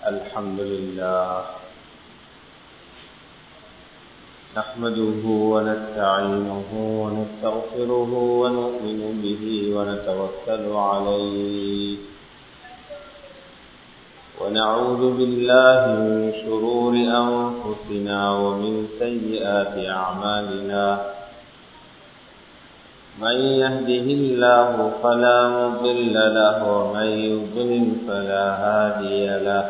الحمد لله نحمده ونستعينه ونستغفره ونؤمن به ونتوكل عليه ونعوذ بالله من شرور أنفسنا ومن سيئات أعمالنا من يهده الله فلا مضل له ومن يضلل فلا هادي له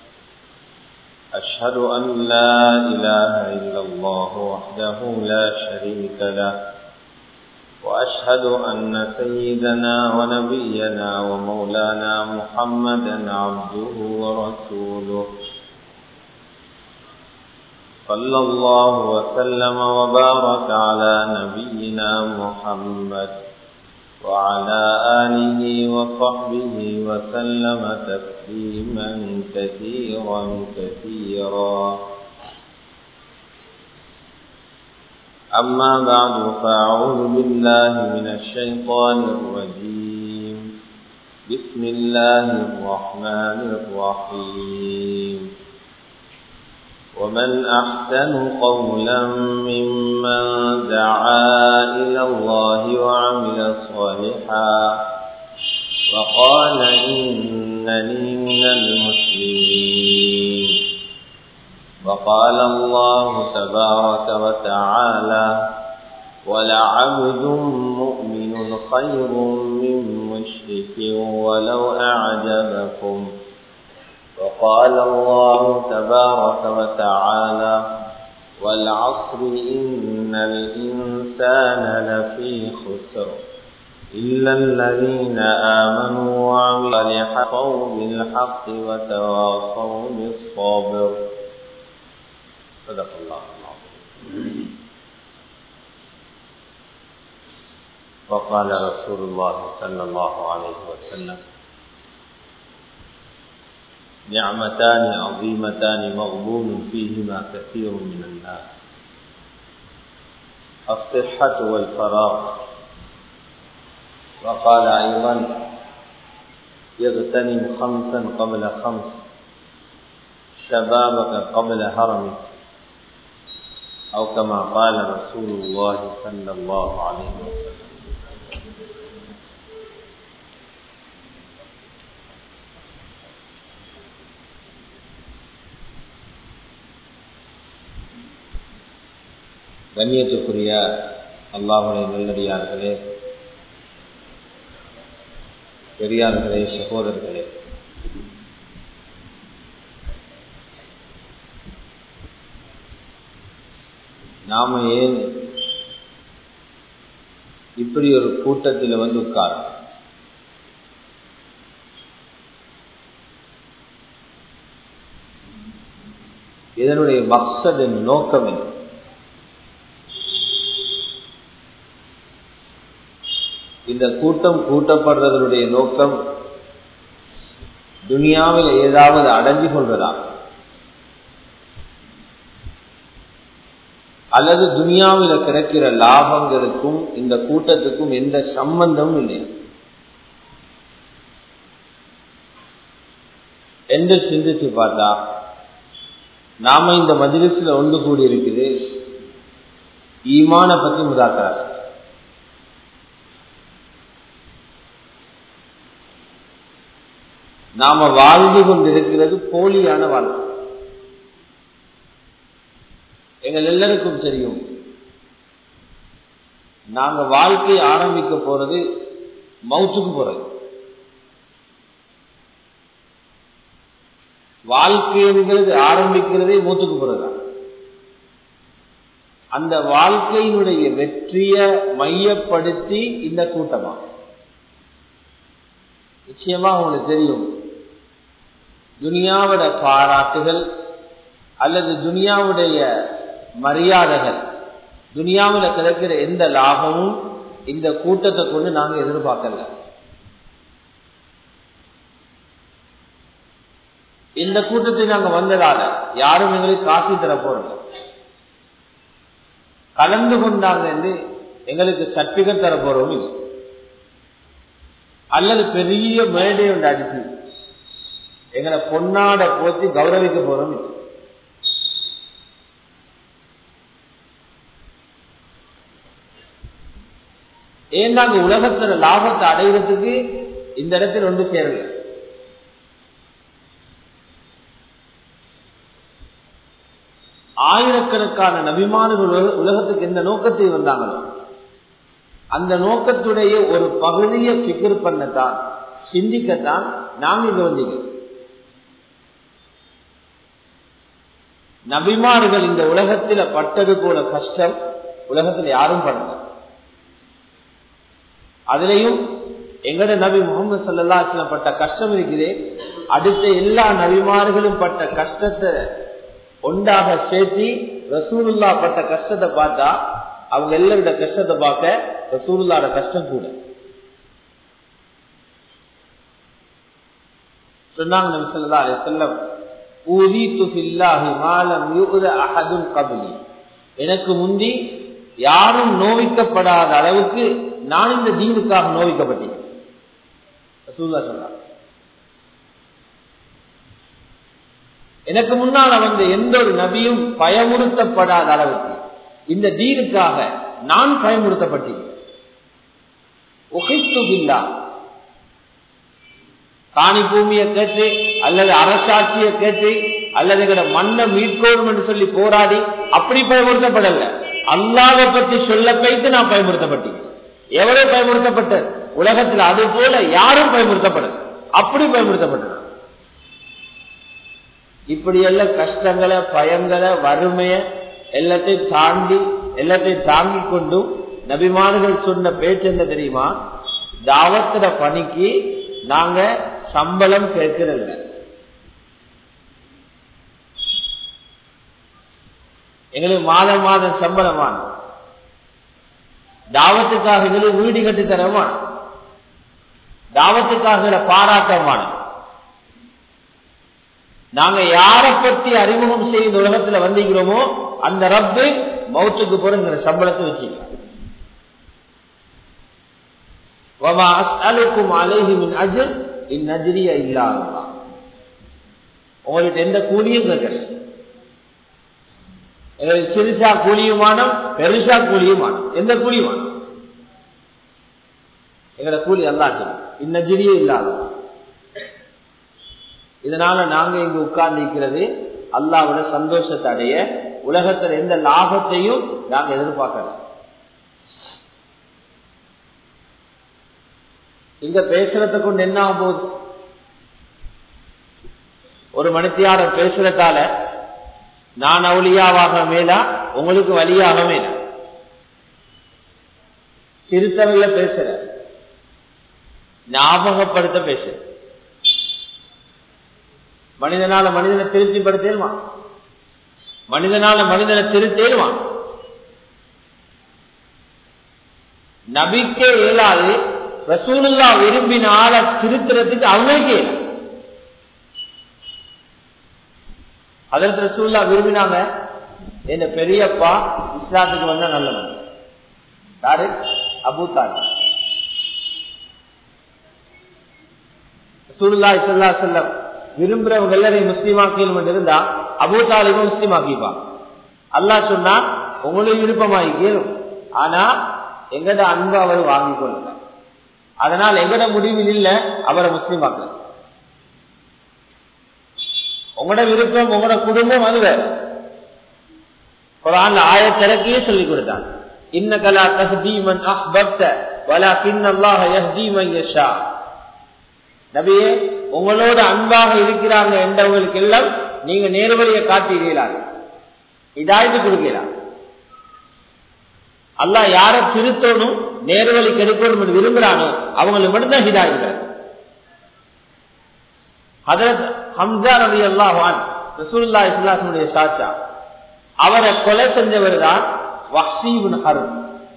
أشهد أن لا إله إلا الله وحده لا شريك له وأشهد أن سيدنا ونبينا ومولانا محمدا عبده ورسوله صلى الله وسلم وبارك على نبينا محمد وعلى آله وصحبه وسلم تسليما كثيرا كثيرا أما بعد فأعوذ بالله من الشيطان الرجيم بسم الله الرحمن الرحيم ومن أحسن قولا ممن دعا إلى الله وعمل صالحا وقال إنني من المسلمين وقال الله تبارك وتعالى ولعبد مؤمن خير من مشرك ولو أعجبكم وقال الله تبارك وتعالى والعصر إن الإنسان لفي خسر إلا الذين آمنوا وعملوا صالحات بالحق وتواصوا بالصبر صدق الله العظيم وقال رسول الله صلى الله عليه وسلم نعمتان عظيمتان مغبون فيهما كثير من الناس الصحة والفراغ وقال أيضا يغتنم خمسا قبل خمس شبابك قبل هرمك أو كما قال رسول الله صلى الله عليه وسلم கண்ணியத்துக்குரிய அல்லாஹுடைய நல்லடியார்களே பெரியார்களே சகோதரர்களே நாம ஏன் இப்படி ஒரு கூட்டத்தில் வந்து உட்கார இதனுடைய மக்சதின் நோக்கம் என்ன இந்த கூட்டம் கூட்டப்படுறதனுடைய நோக்கம் துனியாவில் ஏதாவது அடைஞ்சு கொள்வதா அல்லது துனியாவில் கிடைக்கிற லாபங்களுக்கும் இந்த கூட்டத்துக்கும் எந்த சம்பந்தமும் இல்லை என்று சிந்திச்சு பார்த்தா நாம இந்த மஜிலிஸ்ல ஒன்று கூடி இருக்குது ஈமான பத்தி முதாக்கிறார் நாம வாழ்ந்து கொண்டிருக்கிறது போலியான வாழ்க்கை எங்கள் எல்லாருக்கும் தெரியும் நாங்க வாழ்க்கை ஆரம்பிக்க போறது மவுத்துக்கு போறது வாழ்க்கை என்கிறது ஆரம்பிக்கிறதே மூத்துக்கு போறதுதான் அந்த வாழ்க்கையினுடைய வெற்றிய மையப்படுத்தி இந்த கூட்டமா நிச்சயமா உங்களுக்கு தெரியும் துனியாவோட பாராட்டுகள் அல்லது துனியாவுடைய மரியாதைகள் துனியாவில் கிடைக்கிற எந்த லாபமும் இந்த கூட்டத்தை கொண்டு நாங்க எதிர்பார்க்கல இந்த கூட்டத்தை நாங்க வந்ததால யாரும் எங்களுக்கு காசு தர போறோம் கலந்து கொண்டாங்க என்று எங்களுக்கு சர்டிபிகேட் தர போறோம் அல்லது பெரிய மேடை ஒன்று அடிச்சு எங்களை பொன்னாட போத்தி கௌரவிக்க போறோம் ஏன் நாங்க உலகத்துல லாபத்தை அடைகிறதுக்கு இந்த இடத்தில் ஒன்று சேரல ஆயிரக்கணக்கான நபிமான்கள் உலகத்துக்கு எந்த நோக்கத்தை வந்தாங்களோ அந்த நோக்கத்துடைய ஒரு பகுதியை பிகர் பண்ணத்தான் சிந்திக்கத்தான் நாங்க இங்க வந்தீங்க நபிமார்கள் இந்த உலகத்துல பட்டது போல கஷ்டம் உலகத்துல யாரும் படல அதுலயும் எங்கட நபி முகமது சல்லா பட்ட கஷ்டம் இருக்குது அடுத்த எல்லா நபிமார்களும் பட்ட கஷ்டத்தை ஒன்றாக சேர்த்தி ரசூலுல்லா பட்ட கஷ்டத்தை பார்த்தா அவங்க எல்லாரோட கஷ்டத்தை பார்க்க ரசூலுல்லாட கஷ்டம் கூட சொன்னாங்க நபி சொல்லா அலி செல்லம் எனக்கு முந்தி யாரும் நோவிக்கப்படாத அளவுக்கு நான் இந்த தீனுக்காக நோவிக்கப்பட்டேன் சொன்னார் எனக்கு முன்னால் வந்த எந்த ஒரு நபியும் பயமுறுத்தப்படாத அளவுக்கு இந்த தீனுக்காக நான் பயமுறுத்தப்பட்டேன் காணி பூமியை கேட்டு அல்லது அரசாட்சியை கேட்டு அல்லது எங்கட மண்ணை மீட்கணும் என்று சொல்லி போராடி அப்படி பயமுறுத்தப்படல அல்லாவை பற்றி சொல்ல வைத்து நான் பயமுறுத்தப்பட்டேன் எவ்வளவு பயமுறுத்தப்பட்ட உலகத்தில் அது போல யாரும் பயமுறுத்தப்படல அப்படி பயமுறுத்தப்பட்டது இப்படி எல்லாம் கஷ்டங்களை பயங்களை வறுமைய எல்லாத்தையும் தாண்டி எல்லாத்தையும் தாங்கி கொண்டும் நபிமான்கள் சொன்ன பேச்சு என்ன தெரியுமா தாவத்திர பணிக்கு நாங்க சம்பளம் கேட்கறதில்ல எங்களுக்கு மாதம் மாதம் சம்பளமான தாவத்துக்காக எங்களுக்கு வீடு கட்டி தரமான தாவத்துக்காக பாராட்டமான நாங்க யாரை பத்தி அறிமுகம் செய்த உலகத்துல வந்திருக்கிறோமோ அந்த ரப்பு மௌத்துக்கு போறங்கிற சம்பளத்தை வச்சுக்கலாம் உங்களுக்கு எந்த கூலியும் கேட்கல எங்களுக்கு சிறுசா கூலியுமானம் பெருசா கூலியுமானம் எந்த கூலியுமானம் எங்களோட கூலி அல்லாச்சு இந்நஜிரியே இல்லாத இதனால நாங்க இங்க உட்கார்ந்து இருக்கிறது அல்லாவோட சந்தோஷத்தை அடைய உலகத்துல எந்த லாபத்தையும் நாங்க எதிர்பார்க்கல இங்க பேசுறத கொண்டு என்ன ஆகும் போகுது ஒரு மனுத்தியார பேசுறதால நான் அவுளியாவாக மேலா உங்களுக்கு வழியாக மேலா திருத்தவையில பேசுற ஞாபகப்படுத்த பேசுற மனிதனால மனிதனை திருப்திப்படுத்தேருவான் மனிதனால மனிதனை திருத்தேருவான் நபிக்கே இயலாது ரசூலுல்லா விரும்பின ஆளை திருத்துறதுக்கு அவங்களுக்கே அதற்கு ரசூல்லா விரும்பினாங்க என்ன பெரியப்பா இஸ்லாத்துக்கு வந்தா நல்லவன் யாரு அபு தாலி ரசூலுல்லா இஸ்லா செல்லம் விரும்புறவங்க எல்லாரையும் முஸ்லீமாக்கணும் இருந்தா அபு தாலிபும் முஸ்லீமாக்கிப்பா அல்லாஹ் சொன்னா உங்களுக்கு விருப்பமாயிக்கணும் ஆனா எங்கட அன்பு அவர் வாங்கிக் கொள்ளுங்க அதனால் எங்கட முடிவில் இல்ல அவரை முஸ்லீம் ஆக்கல உங்களோட விருப்பம் உங்களோட குடும்பம் அது வேற குரான் ஆயத்திறக்கியே சொல்லிக் கொடுத்தான் இன்னகலா தஹ்தீமன் அஹ்பப்த வலா கின்னல்லாஹ யஹ்தீமன் யஷா நபியே உங்களோட அன்பாக இருக்கிறாங்க என்றவங்களுக்கு எல்லாம் நீங்க நேர்வழியை காட்டுகிறீர்களாங்க இதாய்த்து கொடுக்கலாம் அல்லாஹ் யார திருத்தணும் நேர்வழி கெடுக்கணும் என்று விரும்புறானோ அவங்களுக்கு மட்டும்தான் ஹிதாயிட்டார் ஹதரத் ஹம்சா ரவி அல்லாஹான் ரசூல்லா இஸ்லாசனுடைய சாச்சா அவரை கொலை செஞ்சவர் தான் வஹீபின் ஹரும்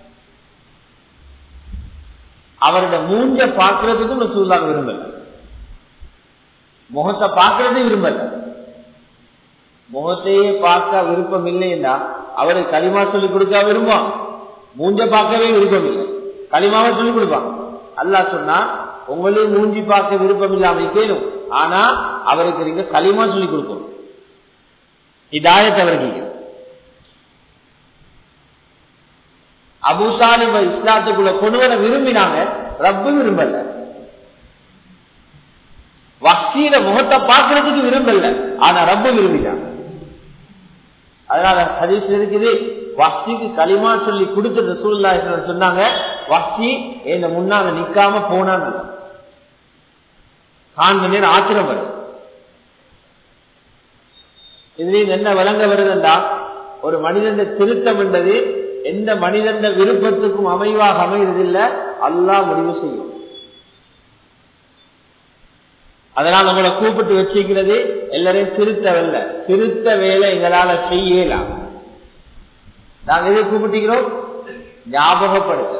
அவரோட மூஞ்ச பார்க்கறதுக்கும் ரசூல்லா விரும்பல முகத்தை பார்க்கறது விரும்பல முகத்தையே பார்க்க விருப்பம் இல்லைன்னா அவருக்கு களிமா சொல்லிக் கொடுக்க விரும்பும் மூஞ்ச பார்க்கவே விருப்பம் இல்லை களிமாவை சொல்லிக் கொடுப்பான் அல்லா சொன்னா உங்களையும் மூஞ்சி பார்க்க விருப்பம் இல்லாம கேளும் ஆனா அவருக்கு நீங்க களிமா சொல்லி கொடுக்கணும் இதாயத்தை அவருக்கு அபுசாலிப இஸ்லாத்துக்குள்ள கொண்டு வர விரும்பினாங்க ரப்பு விரும்பல வசீல முகத்தை பார்க்கறதுக்கு விரும்பல ஆனா ரப்பு விரும்பினாங்க அதனால ஹதீஸ் இருக்குது வஸ்திக்கு களிமா சொல்லி கொடுத்த ரசூல்லா சொன்னாங்க வஸ்தி என்ன முன்னால நிக்காம போனான்னு காண்பு நேரம் ஆத்திரம் வருது இதுலயும் என்ன விளங்க வருதுண்டா ஒரு மனிதன் திருத்தம் என்றது எந்த மனிதன் விருப்பத்துக்கும் அமைவாக அமைவதில்லை அல்லா முடிவு செய்யும் அதனால் நம்மளை கூப்பிட்டு வச்சிருக்கிறது எல்லாரையும் திருத்தவில்லை திருத்த வேலை எங்களால செய்யலாம் நாங்க எதை கூப்பிட்டுக்கிறோம் ஞாபகப்படுத்த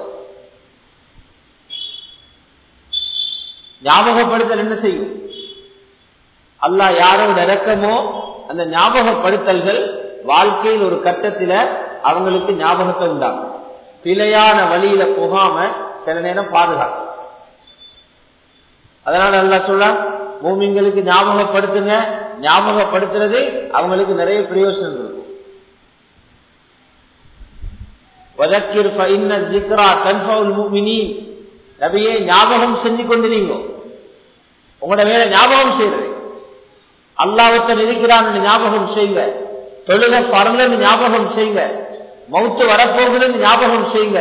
ஞாபகப்படுத்தல் என்ன செய்யும் அல்லா யாரோட இறக்கமோ அந்த ஞாபகப்படுத்தல்கள் வாழ்க்கையில் ஒரு கட்டத்தில் அவங்களுக்கு ஞாபகத்தை உண்டாகும் பிழையான வழியில போகாம சில நேரம் பாதுகாக்கும் அதனால அல்லா சொல்ல பூமிங்களுக்கு ஞாபகப்படுத்துங்க ஞாபகப்படுத்துறது அவங்களுக்கு நிறைய பிரயோசனம் இருக்கும் நபியே ஞாபகம் செஞ்சு கொண்டிருங்க உங்களோட வேலை ஞாபகம் செய்யறது அல்லாவத்தை இருக்கிறான்னு ஞாபகம் செய்யுங்க தொழுக பறந்து ஞாபகம் செய்யுங்க மவுத்து வரப்போகுதுன்னு ஞாபகம் செய்யுங்க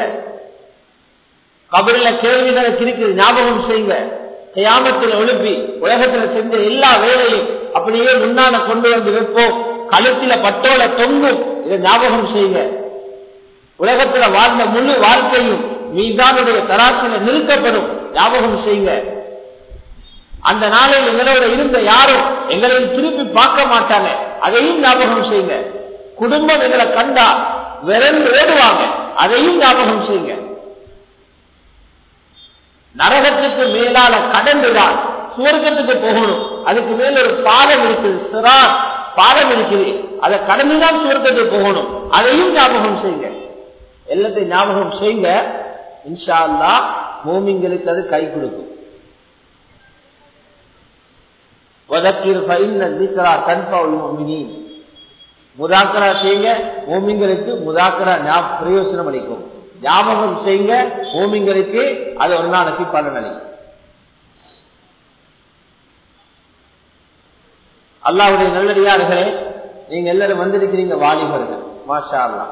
கபரில கேள்விகளை இருக்குது ஞாபகம் செய்யுங்க கியாமத்தில் எழுப்பி உலகத்துல செஞ்ச எல்லா வேலையும் அப்படியே முன்னால கொண்டு வந்து வைப்போம் கழுத்தில பட்டோல தொங்கும் இதை ஞாபகம் செய்யுங்க உலகத்துல வாழ்ந்த முழு வாழ்க்கையும் மீதானுடைய தராசில நிறுத்தப்படும் ஞாபகம் செய்யுங்க அந்த நாளில் எங்களோட இருந்த யாரும் எங்களை திருப்பி பார்க்க மாட்டாங்க அதையும் ஞாபகம் செய்யுங்க குடும்பம் எங்களை கண்டா விரண்டு ஓடுவாங்க அதையும் ஞாபகம் செய்யுங்க நரகத்துக்கு மேலால கடந்துதான் சுவர்க்கத்துக்கு போகணும் அதுக்கு மேல ஒரு பாலம் இருக்குது சிரா பாலம் இருக்குது அதை கடந்துதான் சுவர்க்கத்துக்கு போகணும் அதையும் ஞாபகம் செய்யுங்க எல்லாத்தையும் ஞாபகம் செய்யுங்க இன்ஷா அல்லா மூமிங்களுக்கு அது கை கொடுக்கும் முதாக்கரா செய்யுங்க ஓமிங்களுக்கு முதாக்கரா பிரயோசனம் அளிக்கும் ஞாபகம் செய்யுங்க ஓமிங்களுக்கு அது ஒரு நாளைக்கு பலன் அளிக்கும் அல்லாவுடைய நல்லடியார்களே நீங்க எல்லாரும் வந்திருக்கிறீங்க வாலிபர்கள் மாஷா அல்லா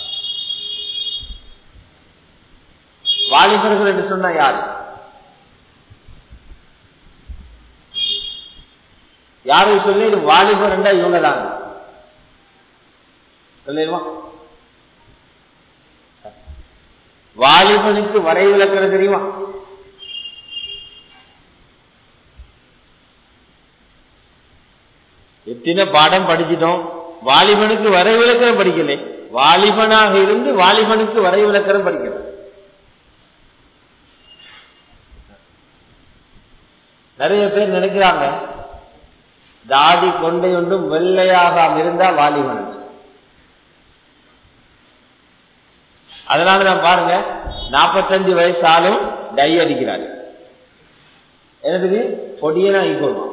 வாலிபர்கள் என்று சொன்னா யாரு யாரும் சொல்லி வாலிபர் என்றா இவங்க தான் சொல்லிடுமா வாலிபனுக்கு வரை விளக்கிறது தெரியுமா எத்தனை பாடம் படிச்சிட்டோம் வாலிபனுக்கு வரை விளக்கரம் படிக்கல வாலிபனாக இருந்து வாலிபனுக்கு வரை விளக்கரம் படிக்கணும் நிறைய பேர் நினைக்கிறாங்க தாடி கொண்டை ஒன்றும் வெள்ளையாக இருந்தா வாலிபன் அதனாலதான் பாருங்க நாற்பத்தஞ்சு வயசாலும் டை அடிக்கிறாரு எனக்கு பொடியனா ஆகிக்கொள்வான்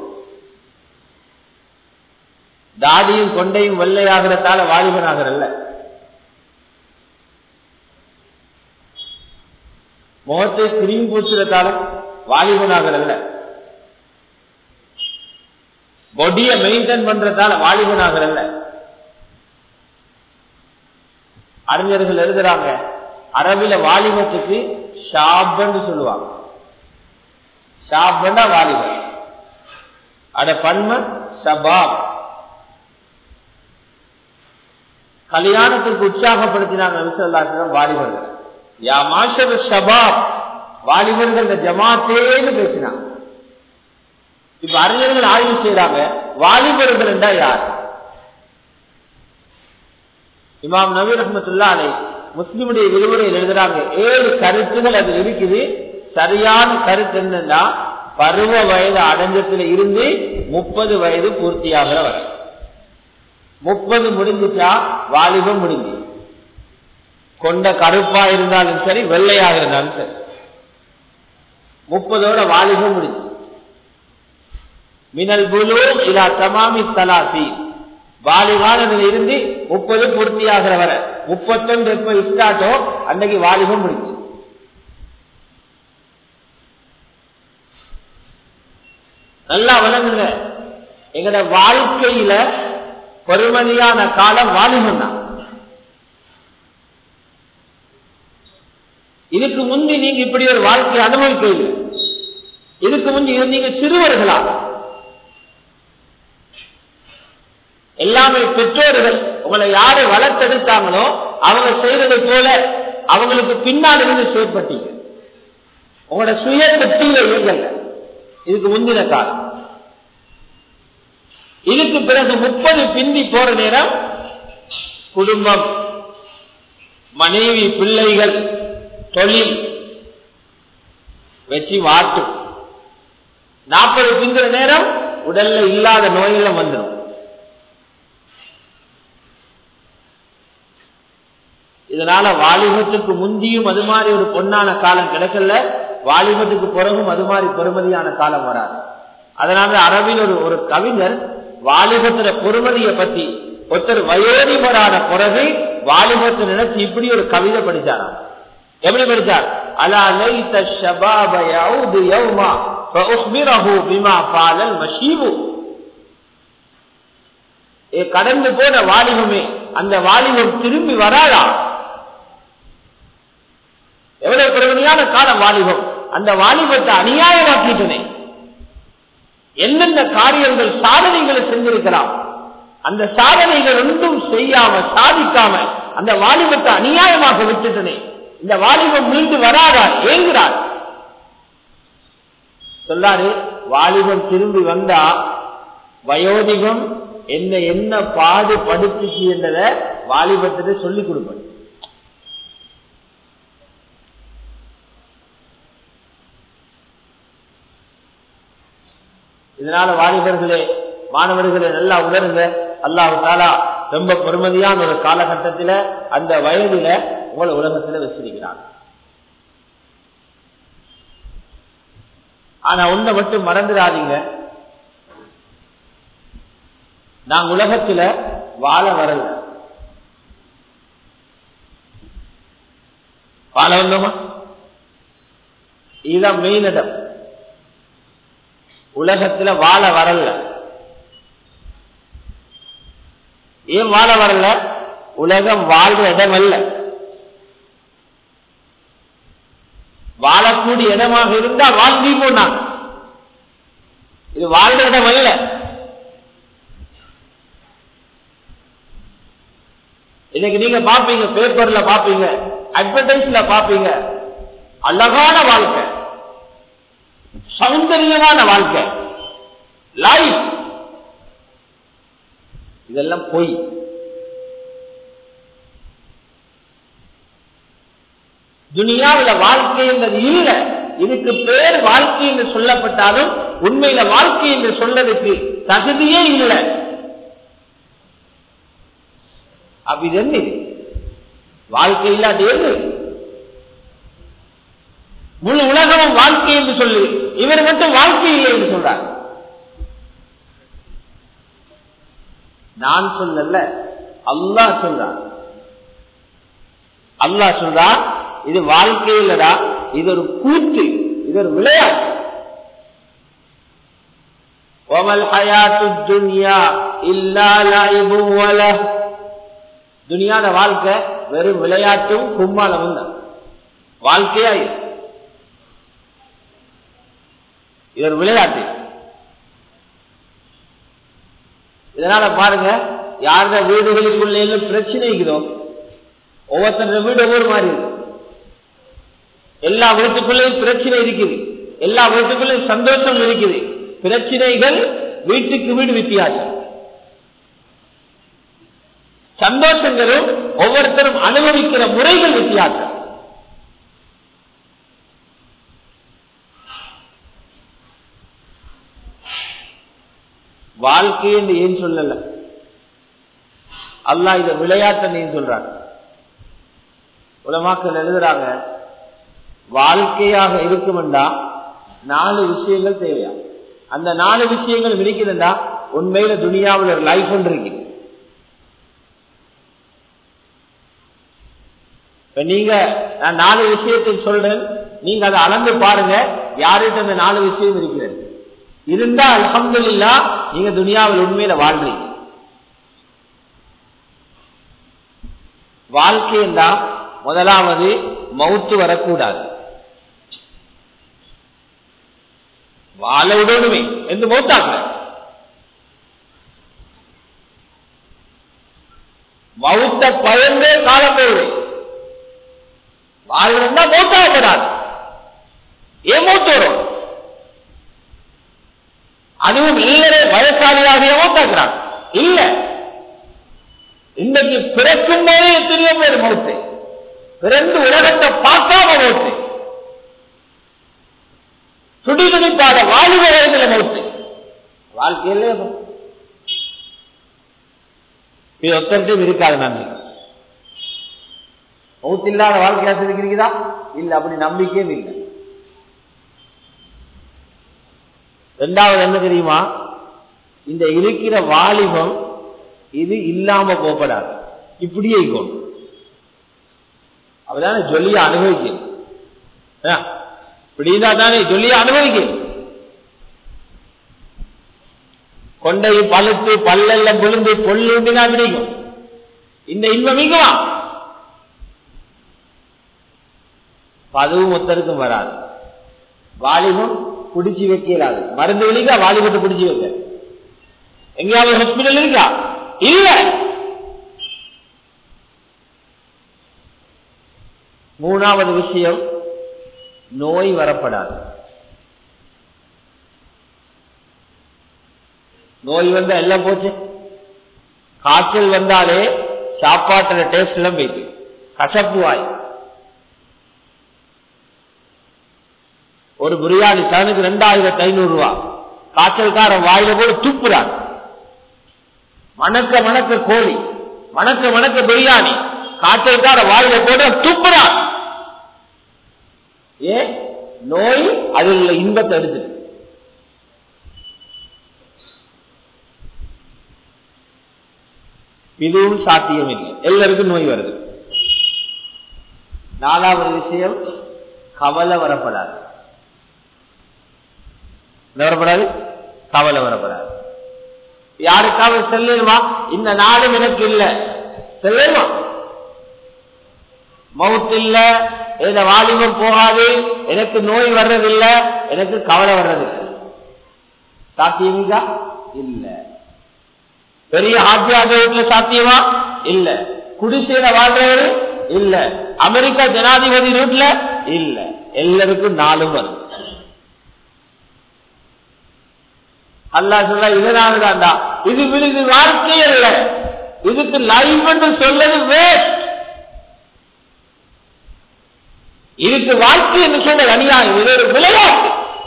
தாடியும் கொண்டையும் வெள்ளையாகிறதால வாலிபன் ஆகிறல்ல முகத்தை கிரீம் பூசுறதால வாலிபன் ஆகிறல்ல பொடிய மெயின்டைன் பண்றதால வாலிபன் ஆகிறல்ல அறிஞர்கள் எழுதுறாங்க அரபில வாலிபத்துக்கு ஷாப்னு சொல்லுவாங்க ஷாப்னா வாலிபன் அட பன்ம ஷபாப் கல்யாணத்துக்கு உற்சாகப்படுத்தினாங்க விசல்லாசிரம் வாலிபர்கள் யா மாஷர் ஷபாப் வாலிபர்கள் ஜமாத்தேன்னு பேசினாங்க இப்ப அறிஞர்கள் ஆய்வு செய்யறாங்க வாலிபர்கள் என்றா யார் இமாம் நவீர் ரஹமத்துல்லா அலை முஸ்லிமுடைய விரிவுரையில் எழுதுறாங்க ஏழு கருத்துகள் அது இருக்குது சரியான கருத்து என்னன்னா பருவ வயது அடைஞ்சத்துல இருந்து முப்பது வயது பூர்த்தியாகிற வரை முப்பது முடிஞ்சுச்சா வாலிபம் முடிஞ்சு கொண்ட கருப்பா இருந்தாலும் சரி வெள்ளையாக இருந்தாலும் சரி முப்பதோட வாலிபம் முடிஞ்சு மினல் புலு இலா தமாமி தலாசி வாலிபானதுல இருந்து முப்பது பூர்த்தியாகிற வரை முப்பத்தொன்று எப்ப ஸ்டார்ட்டோ அன்னைக்கு வாலிபம் முடிஞ்சு நல்லா விளங்குங்க எங்கட வாழ்க்கையில பெருமதியான காலம் வாலிபம் தான் இதுக்கு முந்தி நீங்க இப்படி ஒரு வாழ்க்கையை அனுபவிக்க இல்லை இதுக்கு முந்தி நீங்க சிறுவர்களா எல்லாமே பெற்றோர்கள் உங்களை யாரு வளர்த்தெடுத்தாங்களோ அவங்க செய்யறது போல அவங்களுக்கு பின்னால் இருந்து செயற்பட்டீங்க உங்களோட சுய சக்தியில இயங்கல இதுக்கு முந்தின காலம் இதுக்கு பிறகு முப்பது பிந்தி போற நேரம் குடும்பம் மனைவி பிள்ளைகள் தொழில் வச்சு வாட்டும் நாற்பது பிந்திர நேரம் உடல்ல இல்லாத நோய்களும் வந்துடும் இதனால வாலிபத்துக்கு முந்தியும் அது மாதிரி ஒரு பொன்னான காலம் கிடைக்கல வாலிபத்துக்கு பிறகும் அது மாதிரி பெருமதியான காலம் வராது அதனால அரபில் ஒரு ஒரு கவிஞர் வாலிபத்துல பொறுமதியை பத்தி ஒருத்தர் வயோதிபரான பிறகு வாலிபத்தை நினைச்சு இப்படி ஒரு கவிதை படிச்சாராம் எப்படி படிச்சார் அலா லைத ஷபாப யௌது யௌமா ஃபஉஸ்பிரஹு பிமா ஃபாலல் மஷீபு ஏ கடந்து போன வாலிபமே அந்த வாலிபம் திரும்பி வராதா எவ்வளவு பெருமையான காலம் வாலிபம் அந்த வாலிபத்தை அநியாயமாக்கிட்டனே எந்தெந்த காரியங்கள் சாதனைகளை செஞ்சிருக்கலாம் அந்த சாதனைகள் ஒன்றும் செய்யாம சாதிக்காம அந்த வாலிபத்தை அநியாயமாக விட்டுட்டனே இந்த வாலிபம் மீண்டு வராதா ஏங்குறார் சொல்லாரு வாலிபம் திரும்பி வந்தா வயோதிகம் என்ன என்ன பாடுபடுத்துச்சு என்றதை வாலிபத்திட்ட சொல்லிக் கொடுப்பது இதனால வாலிபர்களே மாணவர்களே நல்லா உணருங்க அல்லாஹு தாலா ரொம்ப பெருமதியான ஒரு காலகட்டத்தில அந்த வயதுல உங்களை உலகத்துல வச்சிருக்கிறான் ஆனா ஒன்றை மட்டும் மறந்துடாதீங்க நாங்க உலகத்துல வாழ வரல வாழ வந்தோமா இதுதான் மெயின் இடம் உலகத்துல வாழ வரல ஏன் வாழ வரல உலகம் வாழ்ற இடம் அல்ல வாழக்கூடிய இடமாக இருந்தா வாழ்ந்தீமோ நான் இது வாழ்ற இடம் அல்ல இன்னைக்கு நீங்க பாப்பீங்க பேப்பர்ல பாப்பீங்க அட்வர்டைஸ்ல பாப்பீங்க அழகான வாழ்க்கை சௌந்தரியமான வாழ்க்கை லைஃப் இதெல்லாம் பொய் துனியாவில வாழ்க்கை என்றது இல்ல இதுக்கு பேர் வாழ்க்கை என்று சொல்லப்பட்டாலும் உண்மையில வாழ்க்கை என்று சொல்லதுக்கு தகுதியே இல்லை அப்ப இது என்ன வாழ்க்கை இல்லாத எது முழு உலகமும் வாழ்க்கை என்று சொல்லு இவர் மட்டும் வாழ்க்கை இல்லை என்று சொல்றார் நான் சொல்லல அல்லாஹ் சொல்றான் அல்லாஹ் சொல்றான் இது வாழ்க்கை இல்லடா இது ஒரு கூத்து இது ஒரு விளையாட்டு ஒமல் ஹயாத்து துன்யா இல்லா லாயிபு வல துனியாத வாழ்க்கை வெறும் விளையாட்டும் கும்மாளமும் தான் வாழ்க்கையா இது இது ஒரு விளையாட்டு இதனால பாருங்க யார வீடுகளுக்குள்ள பிரச்சனை இருக்குதோ ஒவ்வொருத்தர வீடு ஒவ்வொரு மாதிரி இருக்கு எல்லா வீட்டுக்குள்ளேயும் பிரச்சனை இருக்குது எல்லா வீட்டுக்குள்ளேயும் சந்தோஷம் இருக்குது பிரச்சனைகள் வீட்டுக்கு வீடு வித்தியாசம் சந்தோஷங்களும் ஒவ்வொருத்தரும் அனுபவிக்கிற முறைகள் வித்தியாசம் வாழ்க்கை என்று ஏன் சொல்லல அல்லா இத விளையாட்டு ஏன் சொல்றாங்க உலமாக்கள் எழுதுறாங்க வாழ்க்கையாக இருக்குமெண்டா நாலு விஷயங்கள் தேவையா அந்த நாலு விஷயங்கள் இருக்குதுண்டா உண்மையில துனியாவில் ஒரு லைஃப் ஒன்று இருக்கு இப்ப நீங்க நான் நாலு விஷயத்தை சொல்றேன் நீங்க அதை அளந்து பாருங்க யார்கிட்ட அந்த நாலு விஷயம் இருக்கிறது இருந்தா அல்ஹம்துலில்லா நீங்க துனியாவில் உண்மையில வாழ்றீங்க வாழ்க்கைன்னா முதலாவது மவுத்து வரக்கூடாது வாழ விடணுமே என்று மௌத்தாக்குற மவுத்த பயந்தே காலம் போகுது வாழ்றா மௌத்தாகக்கூடாது ஏன் மௌத்து வரும் அதுவும் இல்லவே வயசாளியாக மௌத்தாக்குறாங்க இல்ல இன்னைக்கு பிறக்கும் போதே எத்தனையோ பேர் மௌத்து பிறந்து உலகத்தை பார்க்காம மௌத்து துடி துடிப்பாத வாலிப வயதில் மௌத்து வாழ்க்கையிலே இது ஒத்தருக்கும் இருக்காது நன்றி மௌத்து இல்லாத வாழ்க்கையா இருக்கிறீங்களா இல்ல அப்படி நம்பிக்கையும் இல்லை ரெண்டாவது என்ன தெரியுமா இந்த இருக்கிற வாலிபம் இது இல்லாம போகப்படாது இப்படியே இருக்கும் அவதான ஜொல்லிய அனுபவிக்கணும் இப்படின்னா தானே ஜொல்லிய அனுபவிக்கணும் கொண்டை பழுத்து பல்லெல்லாம் விழுந்து பொல்லுண்டுனா கிடைக்கும் இந்த இன்பம் இங்குமா அதுவும் ஒத்தருக்கும் வராது வாலிபம் பிடிச்சி வைக்கலாது மருந்து வெளிக்கா வாலிபத்தை பிடிச்சி வைக்க எங்கேயாவது ஹாஸ்பிட்டல் இருக்கா இல்ல மூணாவது விஷயம் நோய் வரப்படாது நோய் வந்தா எல்லாம் போச்சு காய்ச்சல் வந்தாலே சாப்பாட்டுல டேஸ்ட் எல்லாம் போயிட்டு கசப்பு வாய் ஒரு பிரியாணி சனுக்கு ரெண்டாயிரத்தி ஐநூறு ரூபாய் காய்ச்சல்காரன் வாயில போல துப்புறான் மணக்க மணக்க கோழி மணக்க மணக்க பிரியாணி காய்ச்சல்கார வாயில போட துப்புறான் ஏ நோய் அதில் உள்ள இன்பத்தை எடுத்து இதுவும் சாத்தியம் இல்லை எல்லாருக்கும் நோய் வருது நாலாவது விஷயம் கவலை வரப்படாது வரப்படாது கவலை வரப்படாது யாருக்காவது செல்லுமா இந்த நாடும் எனக்கு இல்ல செல்லுமா மவுத் இல்ல இந்த வாலிபம் போகாது எனக்கு நோய் வர்றதில்ல எனக்கு கவலை வர்றதில்லை சாத்தியமிகா இல்ல பெரிய ஆட்சியாக வீட்டுல சாத்தியமா இல்ல குடிசையில வாழ்றவரு இல்ல அமெரிக்கா ஜனாதிபதி வீட்டுல இல்ல எல்லாருக்கும் நாலும் வரும் அல்லா சொல்ல இதனாலதான்டா இது இது வாழ்க்கை அல்ல இதுக்கு லைஃப் என்று சொல்றது வேஸ்ட் இதுக்கு வாழ்க்கை என்று சொல்ற அநியாயம் இது ஒரு விளையாட்டு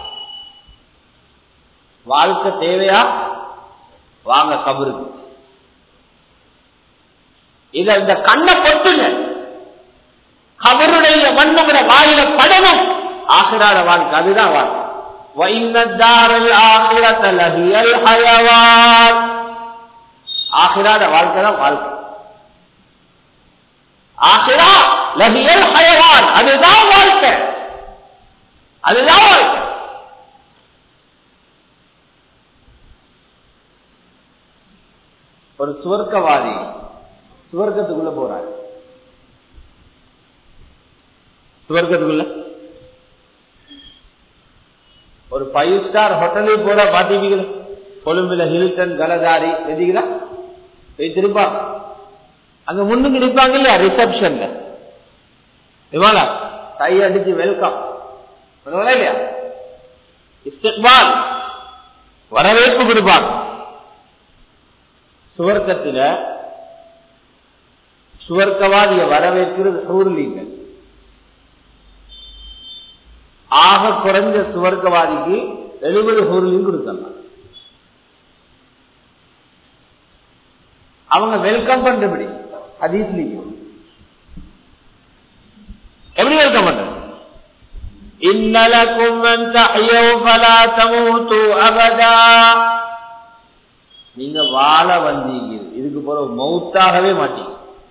வாழ்க்கை தேவையா வாங்க கபருக்கு இத இந்த கண்ணை பொட்டுங்க கபருடைய மண்ணுங்கிற வாயில படணும் ஆகிறாட வாழ்க்கை அதுதான் வாழ்க்கை وَإِنَّ الدَّارَ الْآخِرَةَ لَهِيَ الْحَيَوَانُ ஆகிராத வாழ்க்கை தான் வாழ்க்கை ஆகிரா லஹியல் ஹயவான் அதுதான் வாழ்க்கை அதுதான் வாழ்க்கை ஒரு சுவர்க்கவாதி சுவர்க்கத்துக்குள்ள போறாரு சுவர்க்கத்துக்குள்ள ஒரு ஃபைவ் ஸ்டார் ஹோட்டலுக்கு போற பாத்தீங்களா கொழும்புல ஹில்டன் கலதாரி எதிகளா வைத்திருப்பா அங்க முன்னுக்கு நிற்பாங்க இல்லையா ரிசப்ஷன்ல இவாளா கை அடிச்சு வெல்கம் இல்லையா இஸ்திக்பால் வரவேற்பு கொடுப்பாங்க சுவர்க்கத்துல சுவர்க்கவாதிய வரவேற்கிறது சூர்லீங்க ஆக குறைஞ்ச சுவர்க்கவாதிக்கு எழுபது ஹூர்லியும் கொடுக்கலாம் அவங்க வெல்கம் பண்றபடி ஹதீஸ்லயும் எப்படி வெல்கம் பண்றது இன்னலக்கும் அன் தஹ்யவு ஃபலா தமூது அபதா நீங்க வாழ வந்தீங்க இதுக்கு பிறகு மௌத்தாகவே மாட்டீங்க